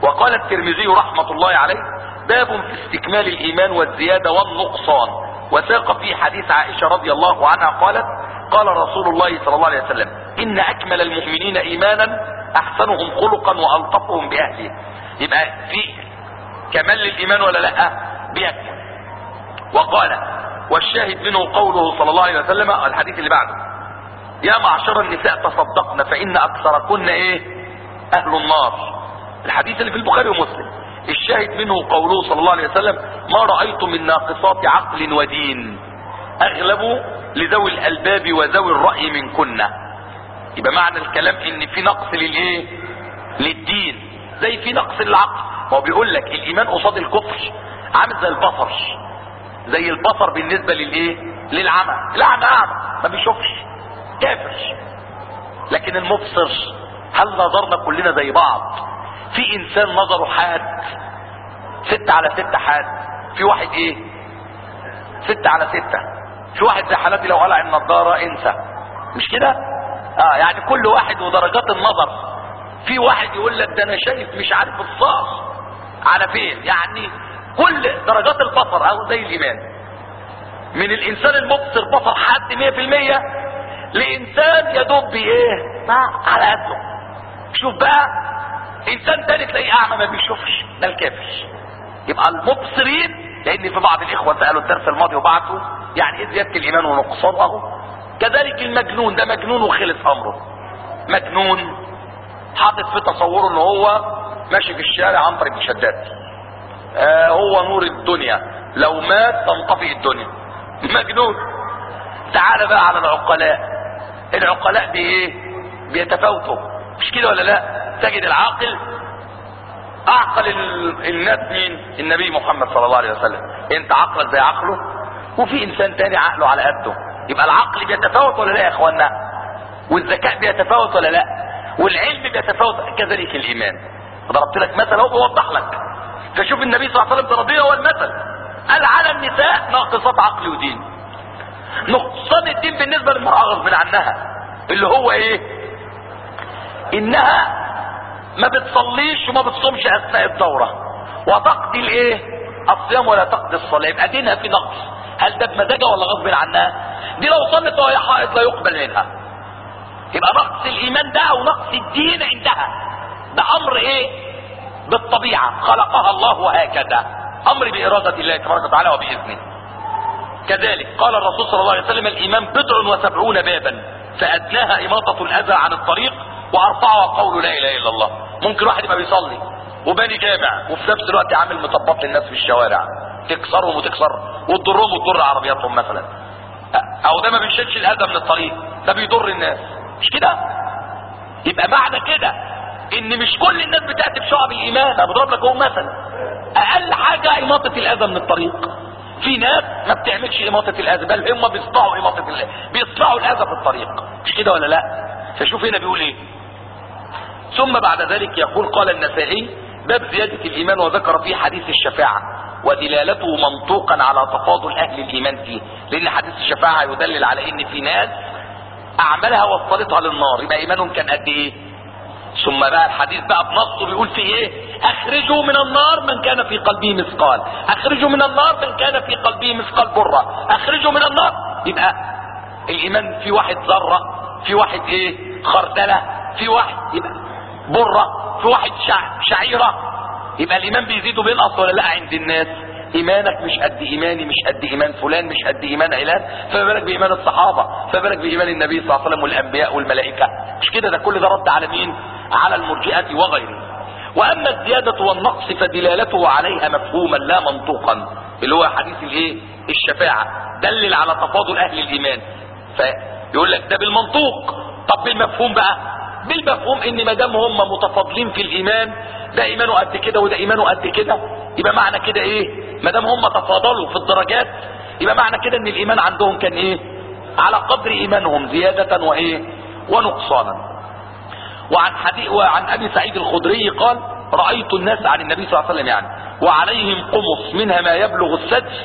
وقال الترمذي رحمة الله عليه باب في استكمال الايمان والزيادة والنقصان وساق في حديث عائشة رضي الله عنها قالت قال رسول الله صلى الله عليه وسلم ان اكمل المؤمنين ايمانا احسنهم خلقا والطفهم باهله يبقى في كمال للايمان ولا لا بيكمل وقال والشاهد منه قوله صلى الله عليه وسلم الحديث اللي بعده يا معشر النساء تصدقن فان اكثركن ايه اهل النار الحديث اللي في البخاري ومسلم الشاهد منه قوله صلى الله عليه وسلم ما رأيت من ناقصات عقل ودين اغلب لذوي الالباب وذوي الرأي منكن يبقى معنى الكلام ان في نقص للايه للدين زي في نقص للعقل هو بيقول لك الايمان قصاد الكفر عامل زي البصر زي البصر بالنسبة للايه للعمى العمى اعمى ما بيشوفش كافر لكن المبصر هل نظرنا كلنا زي بعض في انسان نظره حاد ستة على ستة حاد في واحد ايه ستة على ستة في واحد زي حالاتي لو قلع النضارة انسى مش كده اه يعني كل واحد ودرجات النظر في واحد يقول لك ده انا شايف مش عارف الصاص على فين يعني كل درجات البصر او زي الايمان من الانسان المبصر بصر حد 100% لانسان يدوب بايه على قده شوف بقى انسان تاني تلاقيه اعمى ما بيشوفش ده الكافر يبقى المبصرين لان في بعض الاخوه سالوا الدرس الماضي وبعتوا يعني ايه زياده الايمان ونقصانه كذلك المجنون ده مجنون وخلص امره مجنون حاطط في تصوره ان هو ماشي في الشارع عن طريق شداد آه هو نور الدنيا لو مات تنطفئ الدنيا مجنون تعال بقى على العقلاء العقلاء بايه بيتفاوتوا مش كده ولا لا تجد العاقل اعقل الناس مين النبي محمد صلى الله عليه وسلم انت عقلك زي عقله وفي انسان تاني عقله على قده يبقى العقل بيتفاوت ولا لا يا اخوانا والذكاء بيتفاوت ولا لا والعلم بيتفاوت كذلك الايمان ضربت لك مثل اهو بوضح لك فشوف النبي صلى الله عليه وسلم ضربيه هو المثل قال على النساء ناقصات عقل ودين نقصان الدين بالنسبه للمراه غصب عنها اللي هو ايه انها ما بتصليش وما بتصومش اثناء الدوره وتقضي الايه الصيام ولا تقضي الصلاه يبقى دينها في نقص هل ده بمزاجها ولا غصب عنها دي لو صلت وهي حائض لا يقبل منها يبقى نقص الايمان ده او نقص الدين عندها ده امر ايه بالطبيعه خلقها الله هكذا امر باراده الله تبارك وتعالى وباذنه كذلك قال الرسول صلى الله عليه وسلم الايمان بضع وسبعون بابا فادناها اماطه الاذى عن الطريق وارفعها قول لا اله الا الله ممكن واحد يبقى بيصلي وباني جامع وفي نفس الوقت عامل مطبط للناس في الشوارع تكسرهم وتكسر وتضرهم وتضر عربياتهم مثلا او ده ما بيشيلش الاذى من الطريق ده بيضر الناس مش كده يبقى معنى كده ان مش كل الناس بتاتي بشعب الايمان انا بضرب لك اهو مثلا اقل حاجه اماطه الاذى من الطريق في ناس ما بتعملش اماطه الاذى بل هم بيصنعوا اماطه الاذى بيصنعوا الاذى في الطريق مش كده ولا لا فشوف هنا بيقول ايه ثم بعد ذلك يقول قال النسائي باب زيادة الإيمان وذكر فيه حديث الشفاعة ودلالته منطوقا على تفاضل أهل الإيمان فيه لأن حديث الشفاعة يدلل على إن في ناس أعمالها وصلتها للنار يبقى إيمانهم كان قد إيه ثم بقى الحديث بقى بنصه بيقول فيه ايه اخرجوا من النار من كان في قلبه مثقال اخرجوا من النار من كان في قلبه مثقال بره اخرجوا من النار يبقى الايمان في واحد ذره في واحد ايه خردله في واحد يبقى بره في واحد شع... شعيره يبقى الايمان بيزيد وبينقص ولا لا عند الناس ايمانك مش قد ايماني مش قد ايمان فلان مش قد ايمان علان فما بالك بايمان الصحابه فما بالك بايمان النبي صلى الله عليه وسلم والانبياء والملائكه مش كده ده كل ده رد على مين على المرجئه وغيره واما الزياده والنقص فدلالته عليها مفهوما لا منطوقا اللي هو حديث الايه الشفاعه دلل على تفاضل اهل الايمان فيقول لك ده بالمنطوق طب بالمفهوم بقى بالمفهوم ان ما دام هم متفاضلين في الايمان ده ايمانه قد كده وده ايمانه قد كده يبقى معنى كده ايه ما دام هم تفاضلوا في الدرجات يبقى معنى كده ان الايمان عندهم كان ايه على قدر ايمانهم زيادة وايه ونقصانا وعن حديث وعن ابي سعيد الخدري قال رايت الناس عن النبي صلى الله عليه وسلم يعني وعليهم قمص منها ما يبلغ السدس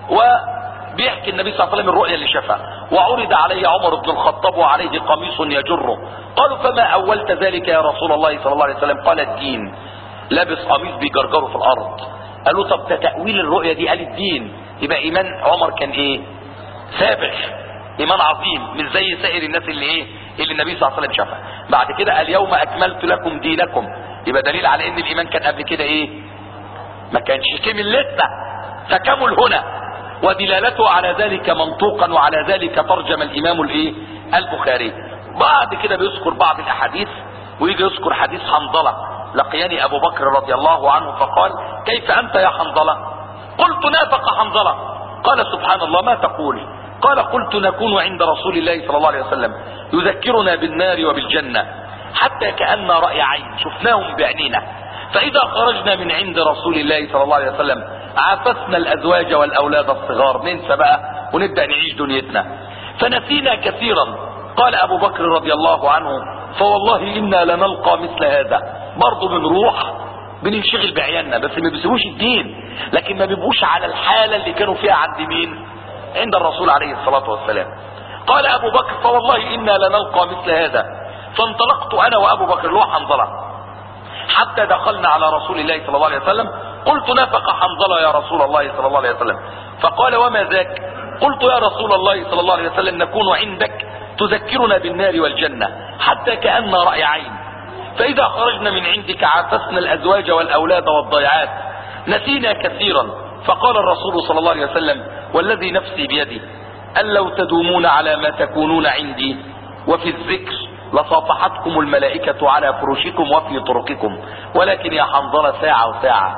وبيحكي النبي صلى الله عليه وسلم الرؤيا اللي شافها وعرض عليه عمر بن الخطاب وعليه قميص يجره قالوا فما اولت ذلك يا رسول الله صلى الله عليه وسلم قال الدين لابس قميص بيجرجره في الارض قالوا طب ده تاويل الرؤيه دي قال الدين يبقى ايمان عمر كان ايه سابق ايمان عظيم مش زي سائر الناس اللي ايه اللي النبي صلى الله عليه وسلم شافها بعد كده اليوم اكملت لكم دينكم يبقى دليل على ان الايمان كان قبل كده ايه ما كانش كمل لسه فكمل هنا ودلالته على ذلك منطوقا وعلى ذلك ترجم الامام الايه البخاري بعد كده بيذكر بعض الاحاديث ويجي يذكر حديث حنظله لقياني ابو بكر رضي الله عنه فقال كيف انت يا حنظله قلت نافق حنظله قال سبحان الله ما تقول قال قلت نكون عند رسول الله صلى الله عليه وسلم يذكرنا بالنار وبالجنه حتى كأن رأي عين شفناهم بعينينا فإذا خرجنا من عند رسول الله صلى الله عليه وسلم عافسنا الأزواج والأولاد الصغار ننسى بقى ونبدأ نعيش دنيتنا فنسينا كثيرا قال أبو بكر رضي الله عنه فوالله إنا لنلقى مثل هذا برضه بنروح بننشغل بعيالنا بس ما بيسيبوش الدين لكن ما بيبقوش على الحالة اللي كانوا فيها عند مين عند الرسول عليه الصلاة والسلام قال أبو بكر فوالله إنا لنلقى مثل هذا فانطلقت انا وابو بكر اللي هو حنظله حتى دخلنا على رسول الله صلى الله عليه وسلم قلت نافق حنظله يا رسول الله صلى الله عليه وسلم فقال وما ذاك قلت يا رسول الله صلى الله عليه وسلم نكون عندك تذكرنا بالنار والجنه حتى كان راي عين فاذا خرجنا من عندك عافسنا الازواج والاولاد والضيعات نسينا كثيرا فقال الرسول صلى الله عليه وسلم والذي نفسي بيدي ان لو تدومون على ما تكونون عندي وفي الذكر لصافحتكم الملائكة على فرشكم وفي طرقكم ولكن يا حنظلة ساعة وساعة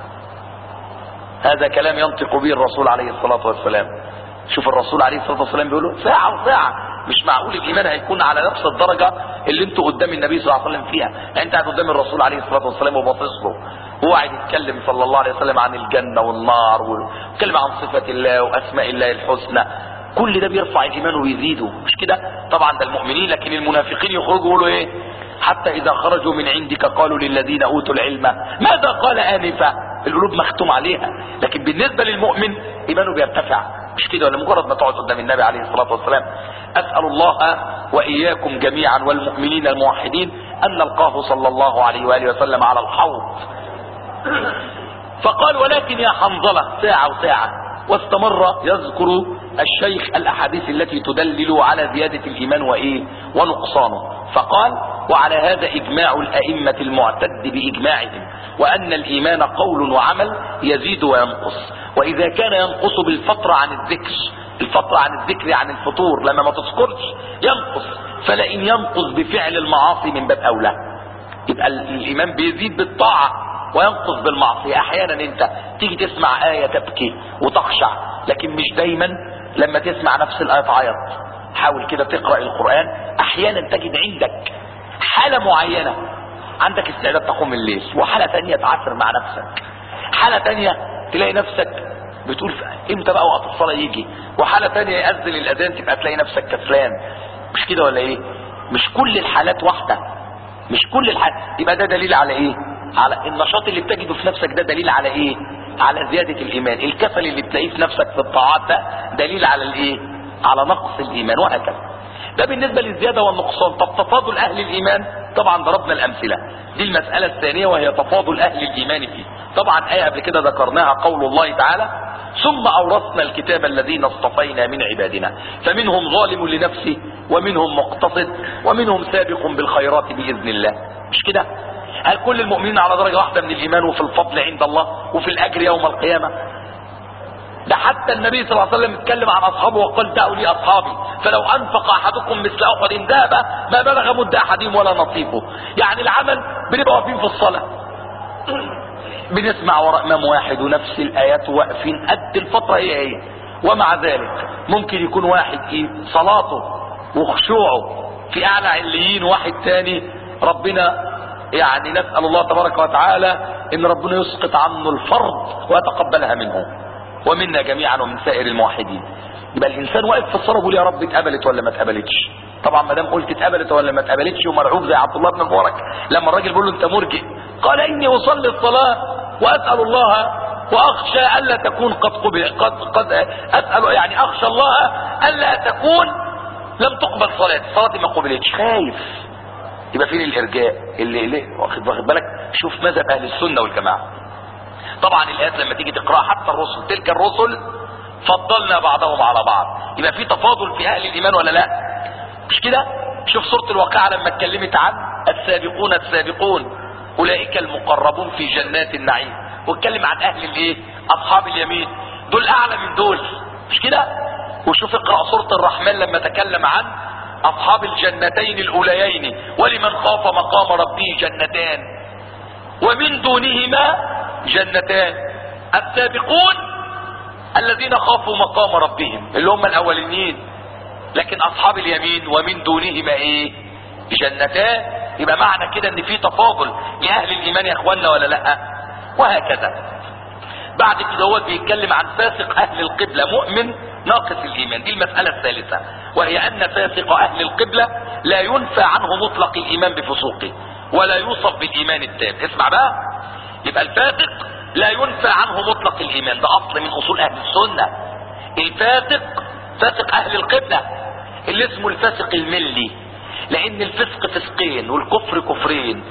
هذا كلام ينطق به الرسول عليه الصلاة والسلام شوف الرسول عليه الصلاة والسلام بيقول ساعة وساعة مش معقول الإيمان هيكون على نفس الدرجة اللي انتوا قدام النبي صلى الله عليه وسلم فيها يعني انت قاعد قدام الرسول عليه الصلاة والسلام وباصص له هو قاعد يتكلم صلى الله عليه وسلم عن الجنة والنار ويتكلم عن صفة الله وأسماء الله الحسنى كل ده بيرفع الايمان ويزيده مش كده طبعا ده المؤمنين لكن المنافقين يخرجوا يقولوا ايه حتى اذا خرجوا من عندك قالوا للذين اوتوا العلم ماذا قال انفا القلوب مختوم عليها لكن بالنسبه للمؤمن ايمانه بيرتفع مش كده ولا مجرد ما تقعد قدام النبي عليه الصلاه والسلام اسال الله واياكم جميعا والمؤمنين الموحدين ان نلقاه صلى الله عليه واله وسلم على الحوض فقال ولكن يا حنظله ساعه وساعه واستمر يذكر الشيخ الاحاديث التي تدلل على زيادة الايمان وايه ونقصانه فقال وعلى هذا اجماع الائمة المعتد باجماعهم وان الايمان قول وعمل يزيد وينقص واذا كان ينقص بالفترة عن الذكر الفترة عن الذكر عن الفطور لما ما تذكرش ينقص فلئن ينقص بفعل المعاصي من باب اولى يبقى الايمان بيزيد بالطاعة وينقص بالمعصية احيانا انت تيجي تسمع آية تبكي وتخشع لكن مش دايما لما تسمع نفس الآية تعيط حاول كده تقرأ القرآن احيانا تجد عندك حالة معينة عندك استعداد تقوم الليل وحالة تانية تعافر مع نفسك حالة تانية تلاقي نفسك بتقول امتى بقى وقت الصلاة يجي وحالة تانية يأذن الأذان تبقى تلاقي نفسك كسلان مش كده ولا ايه مش كل الحالات واحدة مش كل الحالات يبقى ده دليل على ايه على النشاط اللي بتجده في نفسك ده دليل على ايه على زيادة الايمان الكسل اللي بتلاقيه في نفسك في الطاعات ده دليل على الايه على نقص الايمان وهكذا ده بالنسبة للزيادة والنقصان طب تفاضل اهل الايمان طبعا ضربنا الامثلة دي المسألة الثانية وهي تفاضل اهل الايمان فيه طبعا ايه قبل كده ذكرناها قول الله تعالى ثم اورثنا الكتاب الذين اصطفينا من عبادنا فمنهم ظالم لنفسه ومنهم مقتصد ومنهم سابق بالخيرات باذن الله مش كده هل كل المؤمنين على درجة واحدة من الإيمان وفي الفضل عند الله وفي الأجر يوم القيامة ده حتى النبي صلى الله عليه وسلم اتكلم عن أصحابه وقال دعوا لي أصحابي فلو أنفق أحدكم مثل أحد ذهب ما بلغ مد أحدهم ولا نصيبه يعني العمل بنبقى واقفين في الصلاة بنسمع وراء إمام واحد ونفس الآيات واقفين قد الفترة هي هي ومع ذلك ممكن يكون واحد في صلاته وخشوعه في أعلى عليين واحد تاني ربنا يعني نسأل الله تبارك وتعالى ان ربنا يسقط عنه الفرض ويتقبلها منه ومنا جميعا ومن سائر الموحدين يبقى الانسان واقف في الصلاه بيقول يا رب اتقبلت ولا ما اتقبلتش طبعا ما دام قلت اتقبلت ولا ما اتقبلتش ومرعوب زي عبد الله بن مبارك لما الراجل بيقول له انت مرجئ قال اني اصلي الصلاه واسال الله واخشى الا تكون قد قبل قد قد اسال يعني اخشى الله الا تكون لم تقبل صلاتي صلاتي ما قبلتش خايف يبقى فين الارجاء اللي اللي واخد واخد بالك شوف مذهب اهل السنة والجماعة طبعا الايات لما تيجي تقراها حتى الرسل تلك الرسل فضلنا بعضهم على بعض يبقى في تفاضل في اهل الايمان ولا لا مش كده شوف سورة الواقعة لما اتكلمت عن السابقون السابقون اولئك المقربون في جنات النعيم واتكلم عن اهل الايه اصحاب اليمين دول اعلى من دول مش كده وشوف اقرا سوره الرحمن لما تكلم عن اصحاب الجنتين الاوليين ولمن خاف مقام ربه جنتان ومن دونهما جنتان السابقون الذين خافوا مقام ربهم اللي هم الاولين لكن اصحاب اليمين ومن دونهما ايه جنتان يبقى معنى كده ان في تفاضل لاهل الايمان يا اخوانا ولا لا وهكذا بعد كده هو بيتكلم عن فاسق اهل القبلة مؤمن ناقص الايمان دي المسألة الثالثة وهي ان فاسق اهل القبلة لا ينفى عنه مطلق الايمان بفسوقه ولا يوصف بالايمان التام اسمع بقى يبقى الفاسق لا ينفى عنه مطلق الايمان ده اصل من اصول اهل السنة الفاسق فاسق اهل القبلة اللي اسمه الفاسق الملي لان الفسق فسقين والكفر كفرين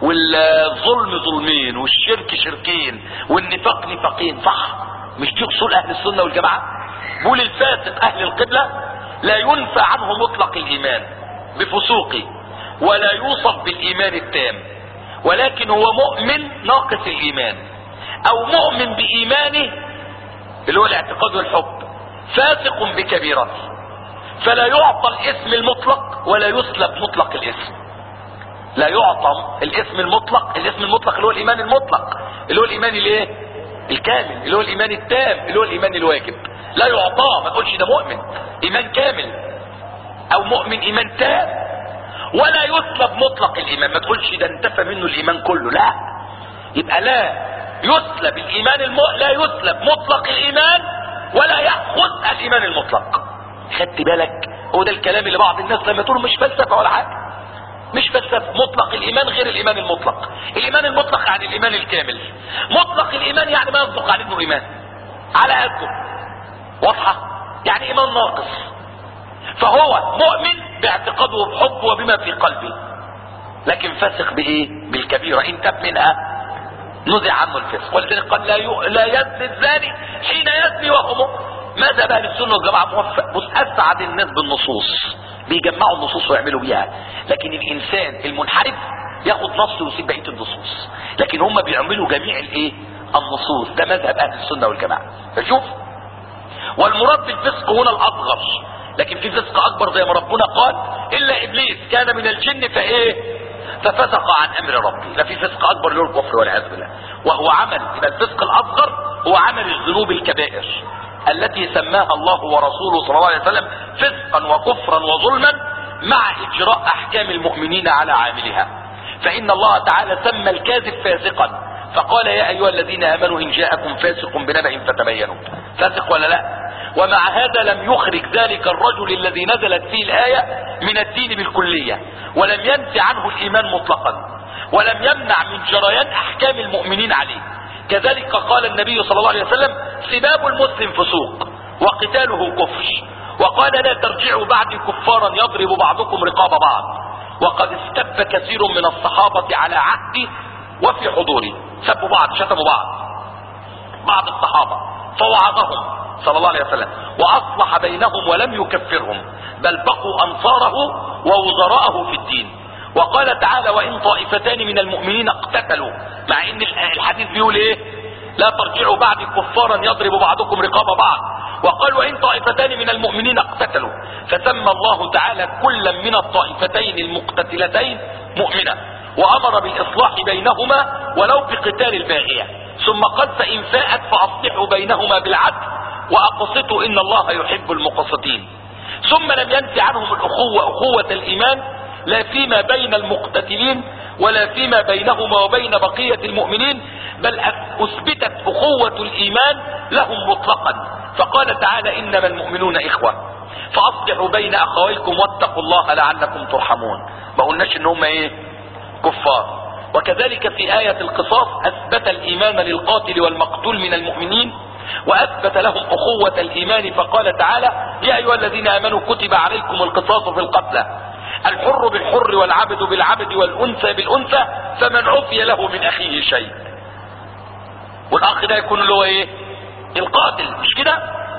والظلم ظلمين والشرك شركين والنفاق نفاقين صح مش دي اصول اهل السنه والجماعه بقول الفاسق اهل القبله لا ينفى عنه مطلق الايمان بفسوقه ولا يوصف بالايمان التام ولكن هو مؤمن ناقص الايمان او مؤمن بايمانه اللي هو الاعتقاد والحب فاسق بكبيرته فلا يعطى الاسم المطلق ولا يسلب مطلق الاسم لا يعطى الاسم المطلق الاسم المطلق اللي هو الايمان المطلق اللي هو الايمان الايه الكامل اللي هو الايمان التام اللي هو الايمان الواجب لا يعطاه ما تقولش ده مؤمن ايمان كامل او مؤمن ايمان تام ولا يسلب مطلق الايمان ما تقولش ده انتفى منه الايمان كله لا يبقى لا يسلب الايمان الم... لا يسلب مطلق الايمان ولا ياخذ الايمان المطلق خدت بالك هو ده الكلام اللي بعض الناس لما تقول مش فلسفه ولا حاجه مش فلسفه مطلق الايمان غير الايمان المطلق الايمان المطلق يعني الايمان الكامل مطلق الايمان يعني ما يصدق عليه انه ايمان على قده واضحه يعني ايمان ناقص فهو مؤمن باعتقاده وبحبه وبما في قلبه لكن فاسق بايه بالكبيره ان تاب منها نزع عنه الفسق ولذلك قال لا ي... لا يزني الزاني حين يزني وهو مؤمن ماذا بقى السنه والجماعه موفق بص اسعد الناس بالنصوص بيجمعوا النصوص ويعملوا بيها لكن الانسان المنحرف ياخد نص ويسيب بقيه النصوص لكن هم بيعملوا جميع الايه النصوص ده مذهب اهل السنه والجماعه فشوف والمراد بالفسق هنا الاصغر لكن في فسق اكبر زي ما ربنا قال الا ابليس كان من الجن فايه ففسق عن امر ربه لا في فسق اكبر له الكفر والعياذ بالله وهو عمل يبقى الفسق الاصغر هو عمل الذنوب الكبائر التي سماها الله ورسوله صلى الله عليه وسلم فسقا وكفرا وظلما مع اجراء احكام المؤمنين على عاملها فان الله تعالى سمى الكاذب فاسقا فقال يا ايها الذين امنوا ان جاءكم فاسق بنبأ فتبينوا فاسق ولا لا ومع هذا لم يخرج ذلك الرجل الذي نزلت فيه الآية من الدين بالكلية ولم ينفي عنه الإيمان مطلقا ولم يمنع من جريان أحكام المؤمنين عليه كذلك قال النبي صلى الله عليه وسلم سباب المسلم فسوق وقتاله كفر وقال لا ترجعوا بعد كفارا يضرب بعضكم رقاب بعض وقد استب كثير من الصحابة على عهدي وفي حضوري سبوا بعض شتموا بعض بعض الصحابة فوعظهم صلى الله عليه وسلم واصلح بينهم ولم يكفرهم بل بقوا انصاره ووزراءه في الدين وقال تعالى وان طائفتان من المؤمنين اقتتلوا مع ان الحديث بيقول ايه لا ترجعوا بعد كفارا يضرب بعضكم رقاب بعض وقال وان طائفتان من المؤمنين اقتتلوا فسمى الله تعالى كلا من الطائفتين المقتتلتين مؤمنا وامر بالاصلاح بينهما ولو بقتال الباغيه ثم قال فان فاءت فاصلحوا بينهما بالعدل واقسطوا ان الله يحب المقسطين ثم لم ينفي عنهم الاخوة اخوة الايمان لا فيما بين المقتتلين ولا فيما بينهما وبين بقية المؤمنين بل اثبتت اخوة الايمان لهم مطلقا فقال تعالى انما المؤمنون اخوة فاصلحوا بين اخويكم واتقوا الله لعلكم ترحمون ما قلناش ان هم ايه كفار وكذلك في آية القصاص اثبت الايمان للقاتل والمقتول من المؤمنين واثبت لهم اخوة الايمان فقال تعالى يا ايها الذين امنوا كتب عليكم القصاص في القتلى الحر بالحر والعبد بالعبد والانثى بالانثى فمن عفي له من اخيه شيء والاخ ده يكون له ايه القاتل مش كده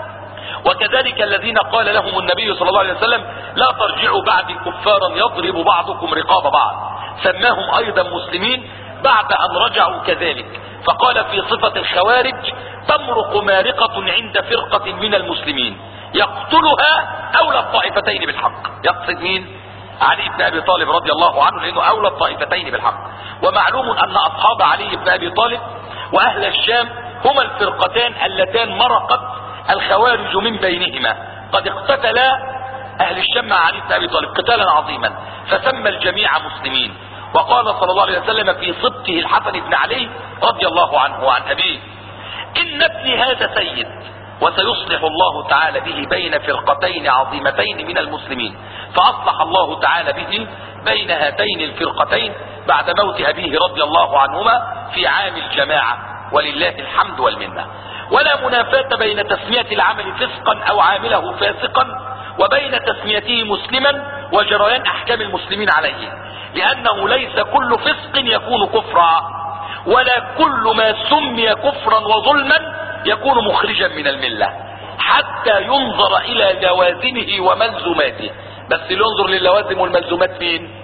وكذلك الذين قال لهم النبي صلى الله عليه وسلم لا ترجعوا بعد كفارا يضرب بعضكم رقاب بعض سماهم ايضا مسلمين بعد ان رجعوا كذلك فقال في صفة الخوارج تمرق مارقة عند فرقة من المسلمين يقتلها اولى الطائفتين بالحق يقصد مين علي بن ابي طالب رضي الله عنه لانه اولى الطائفتين بالحق ومعلوم ان اصحاب علي بن ابي طالب واهل الشام هما الفرقتان اللتان مرقت الخوارج من بينهما قد اقتتلا اهل الشام مع علي بن ابي طالب قتالا عظيما فسمى الجميع مسلمين وقال صلى الله عليه وسلم في صدته الحسن بن علي رضي الله عنه وعن ابيه ان ابني هذا سيد وسيصلح الله تعالى به بين فرقتين عظيمتين من المسلمين فاصلح الله تعالى به بين هاتين الفرقتين بعد موت ابيه رضي الله عنهما في عام الجماعة ولله الحمد والمنة ولا منافاة بين تسمية العمل فسقا او عامله فاسقا وبين تسميته مسلما وجريان احكام المسلمين عليه لانه ليس كل فسق يكون كفرا ولا كل ما سمي كفرا وظلما يكون مخرجا من الملة حتى ينظر الى لوازمه وملزوماته بس ينظر للوازم والملزومات مين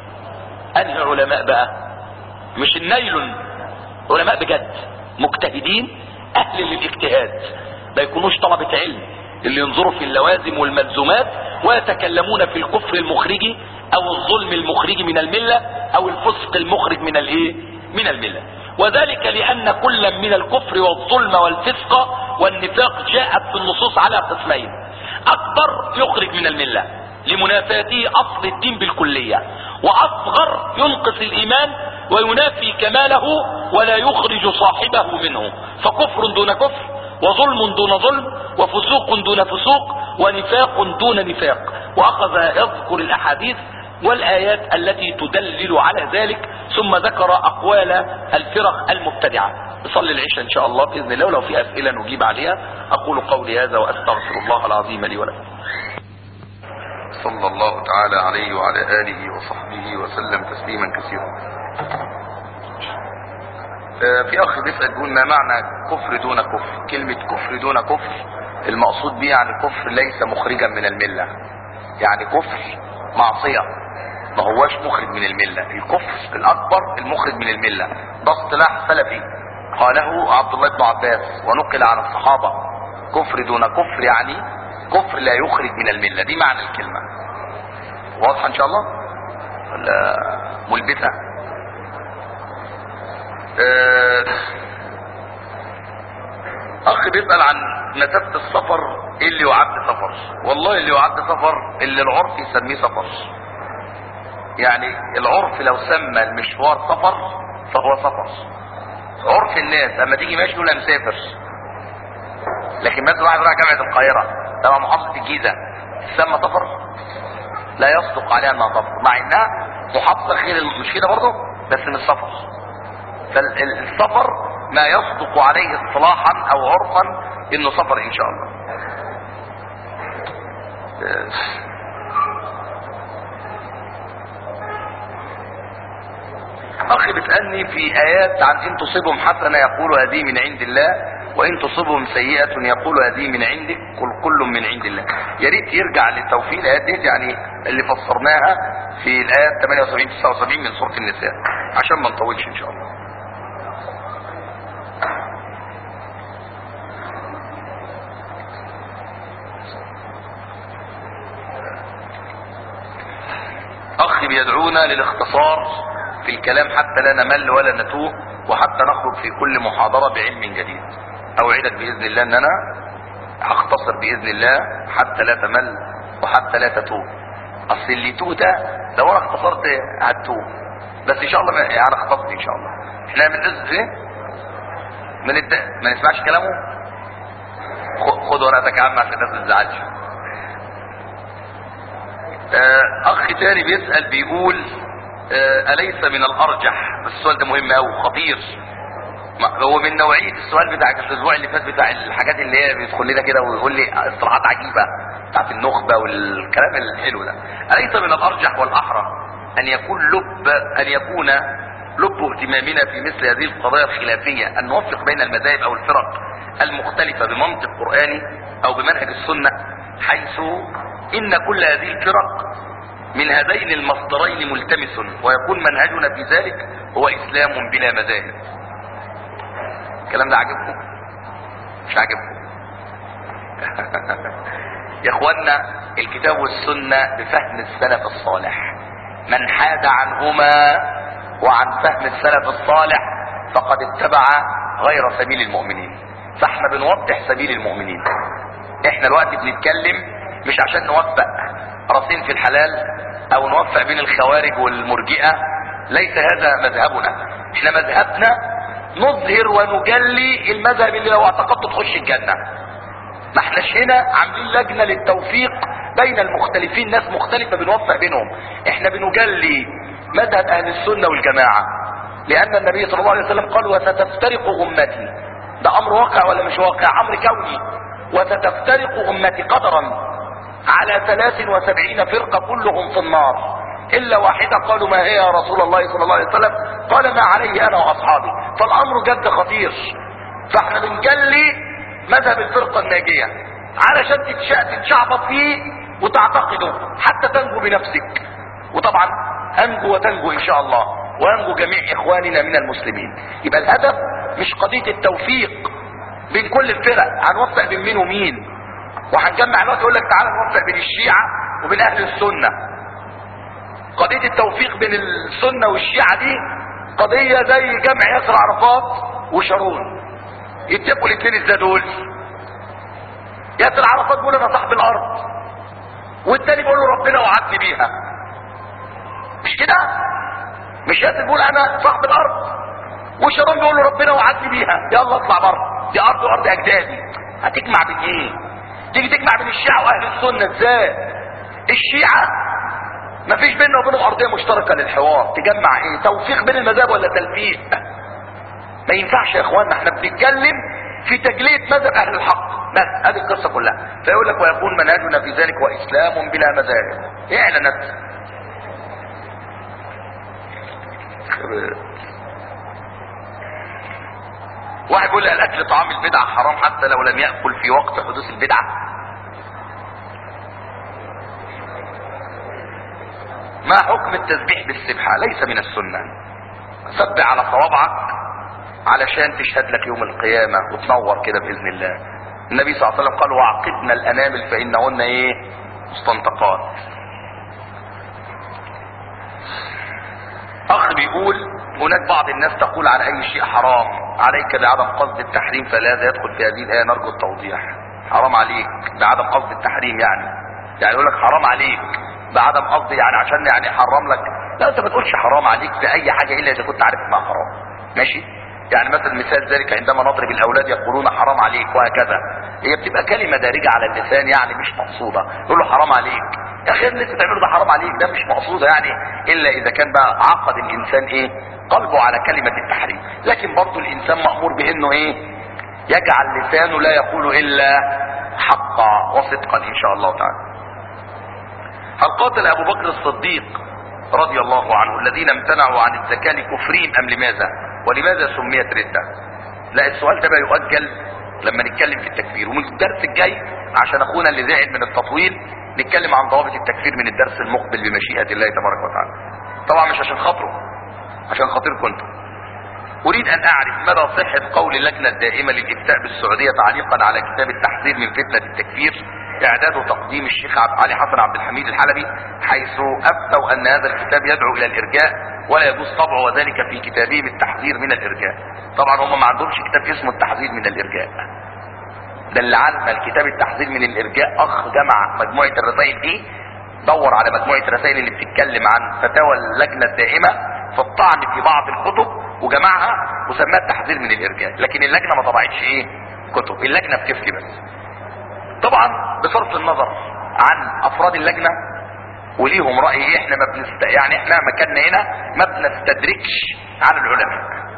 انهي علماء بقى مش النيل علماء بجد مجتهدين اهل للاجتهاد ما يكونوش طلبة علم اللي ينظروا في اللوازم والملزومات ويتكلمون في الكفر المخرج او الظلم المخرج من الملة او الفسق المخرج من الايه من الملة وذلك لان كل من الكفر والظلم والفسق والنفاق جاءت في النصوص على قسمين اكبر يخرج من الملة لمنافاته اصل الدين بالكلية واصغر ينقص الايمان وينافي كماله ولا يخرج صاحبه منه فكفر دون كفر وظلم دون ظلم وفسوق دون فسوق ونفاق دون نفاق واخذ يذكر الاحاديث والايات التي تدلل على ذلك ثم ذكر اقوال الفرق المبتدعه نصلي العشاء ان شاء الله باذن الله ولو في اسئله نجيب عليها اقول قولي هذا واستغفر الله العظيم لي ولكم صلى الله تعالى عليه وعلى آله وصحبه وسلم تسليما كثيرا آه، في اخ بيسأل بيقول ما معنى كفر دون كفر كلمة كفر دون كفر المقصود بيه يعني كفر ليس مخرجا من الملة يعني كفر معصية ما هواش مخرج من الملة الكفر الاكبر المخرج من الملة ده اصطلاح سلفي قاله عبد الله بن عباس ونقل عن الصحابة كفر دون كفر يعني كفر لا يخرج من الملة دي معنى الكلمة واضحة ان شاء الله ولا ملبسة آه، اخ بيسأل عن مسافة السفر ايه اللي يعد سفر والله اللي يعد سفر اللي العرف يسميه سفر يعني العرف لو سمى المشوار سفر فهو سفر عرف الناس اما تيجي ماشي يقول انا مسافر لكن مثلا واحد راح جامعة القاهرة تبع محافظة الجيزة تسمى سفر لا يصدق عليها انها سفر مع انها محافظة خير الم- مش كده برضه بس مش سفر فالسفر ما يصدق عليه اصطلاحا او عرفا انه سفر ان شاء الله اخي بتسالني في ايات عن ان تصيبهم حسنه يقول هذه من عند الله وان تصيبهم سيئه يقول هذه من عندك قل كل من عند الله يا ريت يرجع للتوفيق الايات دي يعني اللي فسرناها في الايات 78 79 من سوره النساء عشان ما نطولش ان شاء الله اخ بيدعونا للاختصار في الكلام حتى لا نمل ولا نتوه وحتى نخرج في كل محاضرة بعلم جديد اوعدك باذن الله ان انا هختصر باذن الله حتى لا تمل وحتى لا تتوه اصل اللي يتوه ده لو انا اختصرت هتوه بس ان شاء الله ما- يعني اختصرت ان شاء الله احنا بنقصد ايه من الد... ما نسمعش كلامه خ- خد ورقتك يا عم عشان الناس ما تزعلش آه، اخ تاني بيسأل بيقول آه، اليس من الارجح بس السؤال ده مهم قوي خطير ما- هو من نوعية السؤال بتاع الاسبوع اللي فات بتاع الحاجات اللي هي بيدخل لنا كده ويقول لي اصطلاحات عجيبة بتاعت النخبة والكلام الحلو ده أليس من الأرجح والأحرى أن يكون لب أن يكون لب اهتمامنا في مثل هذه القضايا الخلافية أن نوفق بين المذاهب أو الفرق المختلفة بمنطق قرآني أو بمنهج السنة حيث إن كل هذه الفرق من هذين المصدرين ملتمس ويكون منهجنا في ذلك هو إسلام بلا مذاهب الكلام ده عاجبكم مش عاجبكم يا اخوانا الكتاب والسنة بفهم السلف الصالح من حاد عنهما وعن فهم السلف الصالح فقد اتبع غير سبيل المؤمنين فاحنا بنوضح سبيل المؤمنين احنا دلوقتي بنتكلم مش عشان نوفق راسين في الحلال او نوفق بين الخوارج والمرجئة ليس هذا مذهبنا احنا مذهبنا نظهر ونجلي المذهب اللي لو اعتقدت تخش الجنة ما احناش هنا عاملين لجنة للتوفيق بين المختلفين ناس مختلفة بنوفق بينهم احنا بنجلي مذهب اهل السنة والجماعة لان النبي صلى الله عليه وسلم قال وستفترق امتي ده امر واقع ولا مش واقع امر كوني وستفترق امتي قدرا على ثلاث وسبعين فرقة كلهم في النار الا واحدة قالوا ما هي يا رسول الله صلى الله عليه وسلم قال ما عليه انا واصحابي فالامر جد خطير فاحنا بنجلي مذهب الفرقة الناجية علشان تتشا- تتشعبط فيه وتعتقده حتى تنجو بنفسك وطبعا انجو وتنجو ان شاء الله وينجو جميع اخواننا من المسلمين يبقى الهدف مش قضية التوفيق بين كل الفرق هنوفق بين مين ومين وهنجمع الوقت يقول لك تعالى نوفق بين الشيعة وبين اهل السنة قضية التوفيق بين السنة والشيعة دي قضية زي جمع ياسر عرفات وشارون يتفقوا الاثنين ازاي دول ياسر عرفات بيقول انا صاحب الارض والتاني بيقول له ربنا وعدني بيها مش كده مش ياسر بيقول انا صاحب الارض وشارون بيقول له ربنا وعدني بيها يلا اطلع بره دي ارض وارض اجدادي هتجمع بين ايه تيجي تجمع بين الشيعة واهل السنة ازاي الشيعة مفيش بيننا وبينهم ارضية مشتركة للحوار تجمع ايه توفيق بين المذاهب ولا تلفيق ما ينفعش يا اخوانا احنا بنتكلم في تجلية مذهب اهل الحق بس هذه القصة كلها فيقول لك ويكون منهجنا في ذلك واسلام بلا مذاهب اعلنت واحد يقول لي الاكل طعام البدعة حرام حتى لو لم يأكل في وقت حدوث البدعة ما حكم التسبيح بالسبحة ليس من السنة سبح على صوابعك علشان تشهد لك يوم القيامة وتنور كده بإذن الله النبي صلى الله عليه وسلم قال وعقدنا الأنامل فإنهن إيه مستنطقات أخ بيقول هناك بعض الناس تقول على أي شيء حرام عليك بعدم قصد التحريم فلا يدخل في هذه الآية نرجو التوضيح حرام عليك بعدم قصد التحريم يعني يعني يقول لك حرام عليك بعدم قصد يعني عشان يعني حرم لك لا انت ما تقولش حرام عليك في اي حاجة الا اذا كنت عارف انها حرام ماشي يعني مثلا مثال ذلك عندما نضرب الاولاد يقولون حرام عليك وهكذا هي بتبقى كلمة دارجة على اللسان يعني مش مقصودة يقول له حرام عليك يا اخي اللي انت بتعمله ده حرام عليك ده مش مقصودة يعني الا اذا كان بقى عقد الانسان ايه قلبه على كلمة التحريم لكن برضه الانسان مأمور بانه ايه يجعل لسانه لا يقول الا حقا وصدقا ان شاء الله تعالى هل قاتل ابو بكر الصديق رضي الله عنه الذين امتنعوا عن الزكاة لكفرهم ام لماذا ولماذا سميت ردة لا السؤال ده بقى يؤجل لما نتكلم في التكفير ومن الدرس الجاي عشان اخونا اللي زعل من التطويل نتكلم عن ضوابط التكفير من الدرس المقبل بمشيئة الله تبارك وتعالى طبعا مش عشان خاطره عشان خاطركم انتم اريد ان اعرف مدى صحة قول اللجنة الدائمة للافتاء بالسعودية تعليقا على كتاب التحذير من فتنة التكفير اعداد وتقديم الشيخ عبد علي حسن عبد الحميد الحلبي حيث افتوا ان هذا الكتاب يدعو الى الارجاء ولا يجوز طبعه وذلك في كتابهم التحذير من الارجاء طبعا هم ما عندهمش كتاب اسمه التحذير من الارجاء ده اللي عندنا الكتاب التحذير من الارجاء اخ جمع مجموعة الرسائل دي دور على مجموعة الرسائل اللي بتتكلم عن فتاوى اللجنة الدائمة في الطعن في بعض الكتب وجمعها وسماها التحذير من الارجاء لكن اللجنة ما طبعتش ايه كتب اللجنة بتفتي بس طبعا بصرف النظر عن افراد اللجنة وليهم رأي احنا ما بنست... يعني احنا مكاننا هنا ما بنستدركش عن العلماء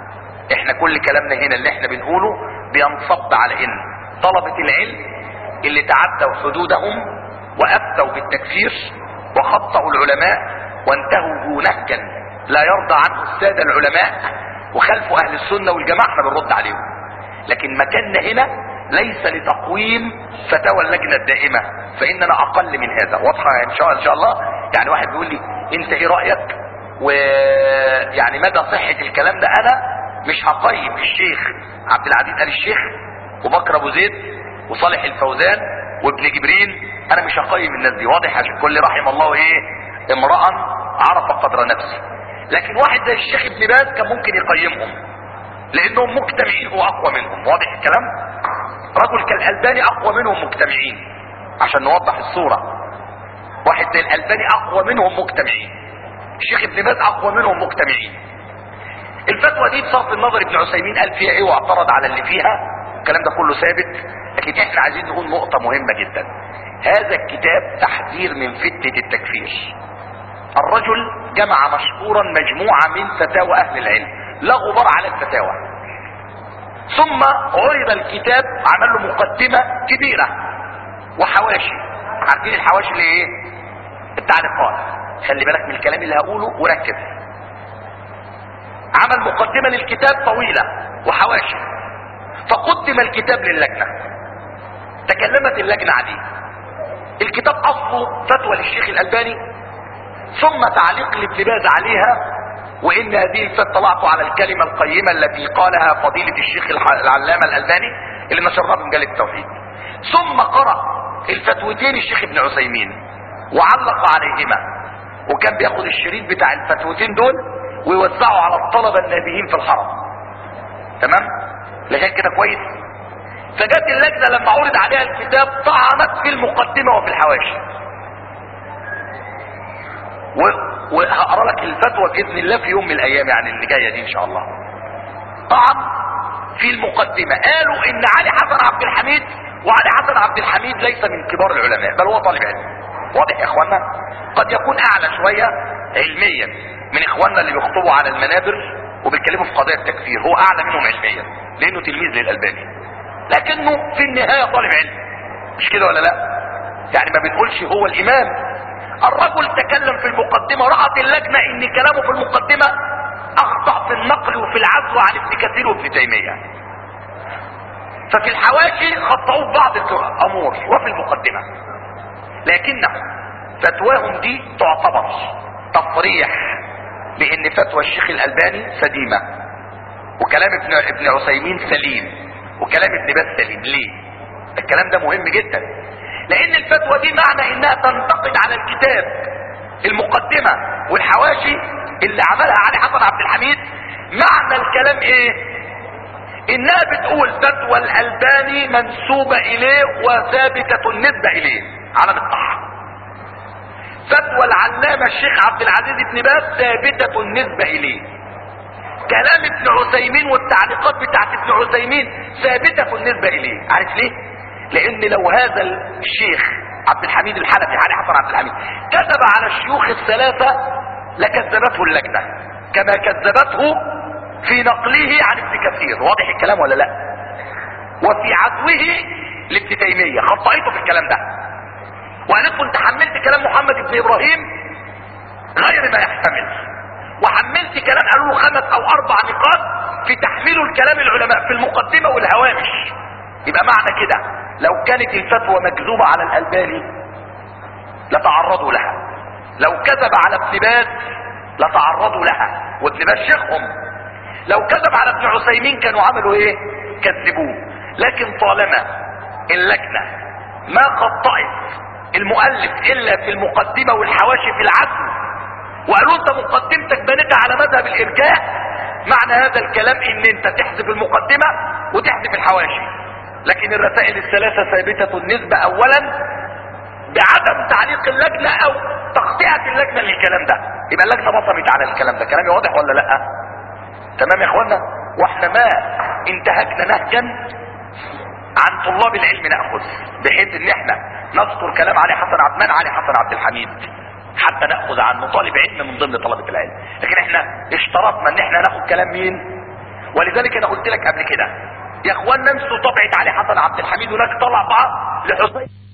احنا كل كلامنا هنا اللي احنا بنقوله بينصب على ان طلبة العلم اللي تعدوا حدودهم وافتوا بالتكفير وخطأوا العلماء وانتهوا نهجا لا يرضى عنه السادة العلماء وخلفوا اهل السنة والجماعة احنا بنرد عليهم لكن مكاننا هنا ليس لتقويم فتاوى اللجنة الدائمة فاننا اقل من هذا واضحة ان شاء, إن شاء الله يعني واحد بيقول لي انت ايه رأيك ويعني مدى صحة الكلام ده انا مش هقيم الشيخ عبد العزيز ال الشيخ وبكر ابو زيد وصالح الفوزان وابن جبرين انا مش هقيم الناس دي واضح عشان كل رحم الله ايه امرأ عرف قدر نفسه لكن واحد زي الشيخ ابن باز كان ممكن يقيمهم لانهم مجتمعين هو اقوى منهم واضح الكلام رجل كالالباني اقوى منهم مجتمعين عشان نوضح الصورة واحد زي الالباني اقوى منهم مجتمعين الشيخ ابن باز اقوى منهم مجتمعين الفتوى دي بصرف النظر ابن عثيمين قال فيها ايه واعترض على اللي فيها الكلام ده كله ثابت لكن احنا عايزين نقول نقطة مهمة جدا هذا الكتاب تحذير من فتنة التكفير الرجل جمع مشكورا مجموعة من فتاوى اهل العلم لا غبار على الفتاوى ثم عرض الكتاب عمل له مقدمة كبيرة وحواشي عارفين الحواشي اللي ايه التعليقات خلي بالك من الكلام اللي هقوله وركز عمل مقدمة للكتاب طويلة وحواشي فقدم الكتاب للجنة تكلمت اللجنة عليه الكتاب اصله فتوى للشيخ الالباني ثم تعليق لابن باز عليها وان هذه الفتوى طلعت على الكلمة القيمة التي قالها فضيلة الشيخ العلامة الالباني اللي نشرها بمجلة التوحيد ثم قرأ الفتوتين الشيخ ابن عثيمين وعلق عليهما وكان بياخد الشريط بتاع الفتوتين دول ويوزعه على الطلبة النابهين في الحرم تمام لغاية كده كويس فجت اللجنة لما عرض عليها الكتاب طعنت في المقدمة وفي الحواشي و... وهقرا لك الفتوى باذن الله في يوم من الايام يعني اللي جايه دي ان شاء الله طعن في المقدمة قالوا ان علي حسن عبد الحميد وعلي حسن عبد الحميد ليس من كبار العلماء بل هو طالب علم واضح يا اخوانا قد يكون اعلى شوية علميا من اخواننا اللي بيخطبوا على المنابر وبيتكلموا في قضايا التكفير هو اعلى منهم علميا لانه تلميذ للالباني لكنه في النهاية طالب علم مش كده ولا لا يعني ما بنقولش هو الامام الرجل تكلم في المقدمة رأت اللجنة ان كلامه في المقدمة اخطأ في النقل وفي العزو عن ابن كثير وابن تيمية ففي الحواشي خطأوه بعض الامور وفي المقدمة لكنهم فتواهم دي تعتبر تصريح بان فتوى الشيخ الالباني سليمة وكلام ابن ابن عثيمين سليم وكلام ابن باز سليم ليه الكلام ده مهم جدا لان الفتوى دي معنى انها تنتقد على الكتاب المقدمة والحواشي اللي عملها علي حسن عبد الحميد معنى الكلام ايه انها بتقول فتوى الالباني منسوبة اليه وثابتة النسبة اليه على الصحة فتوى العلامة الشيخ عبد العزيز بن باز ثابتة النسبة اليه كلام ابن عثيمين والتعليقات بتاعت ابن عثيمين ثابتة النسبة اليه عارف ليه لان لو هذا الشيخ عبد الحميد الحنفي علي حسن عبد الحميد كذب على الشيوخ الثلاثة لكذبته اللجنة كما كذبته في نقله عن ابن كثير واضح الكلام ولا لا وفي عزوه لابن تيمية خطأته في الكلام ده وقالت له انت حملت كلام محمد بن ابراهيم غير ما يحتمل وحملت كلام قالوا له خمس او اربع نقاط في تحميل الكلام العلماء في المقدمة والهوامش يبقى معنى كده لو كانت الفتوى مكذوبة على الالباني لتعرضوا لها لو كذب على ابن باز لتعرضوا لها وابن باز شيخهم لو كذب على ابن عثيمين كانوا عملوا ايه كذبوه لكن طالما اللجنة ما خطأت المؤلف الا في المقدمة والحواشي في العزم وقالوا انت مقدمتك بنيتها على مذهب الارجاء معنى هذا الكلام ان انت تحذف المقدمة وتحذف الحواشي لكن الرسائل الثلاثة ثابتة النسبة اولا بعدم تعليق اللجنة او تخطئة اللجنة للكلام ده يبقى اللجنة بصمت على الكلام ده كلامي واضح ولا لا تمام يا اخوانا واحنا ما انتهكنا نهجا عن طلاب العلم ناخذ بحيث ان احنا نذكر كلام علي حسن عبد علي حسن عبد الحميد حتى ناخذ عنه طالب علم من ضمن طلبه العلم لكن احنا اشترطنا ان احنا ناخذ كلام مين ولذلك انا قلت لك قبل كده يا اخوانا انسوا طبعة علي حسن عبد الحميد هناك طلع بعض لحسين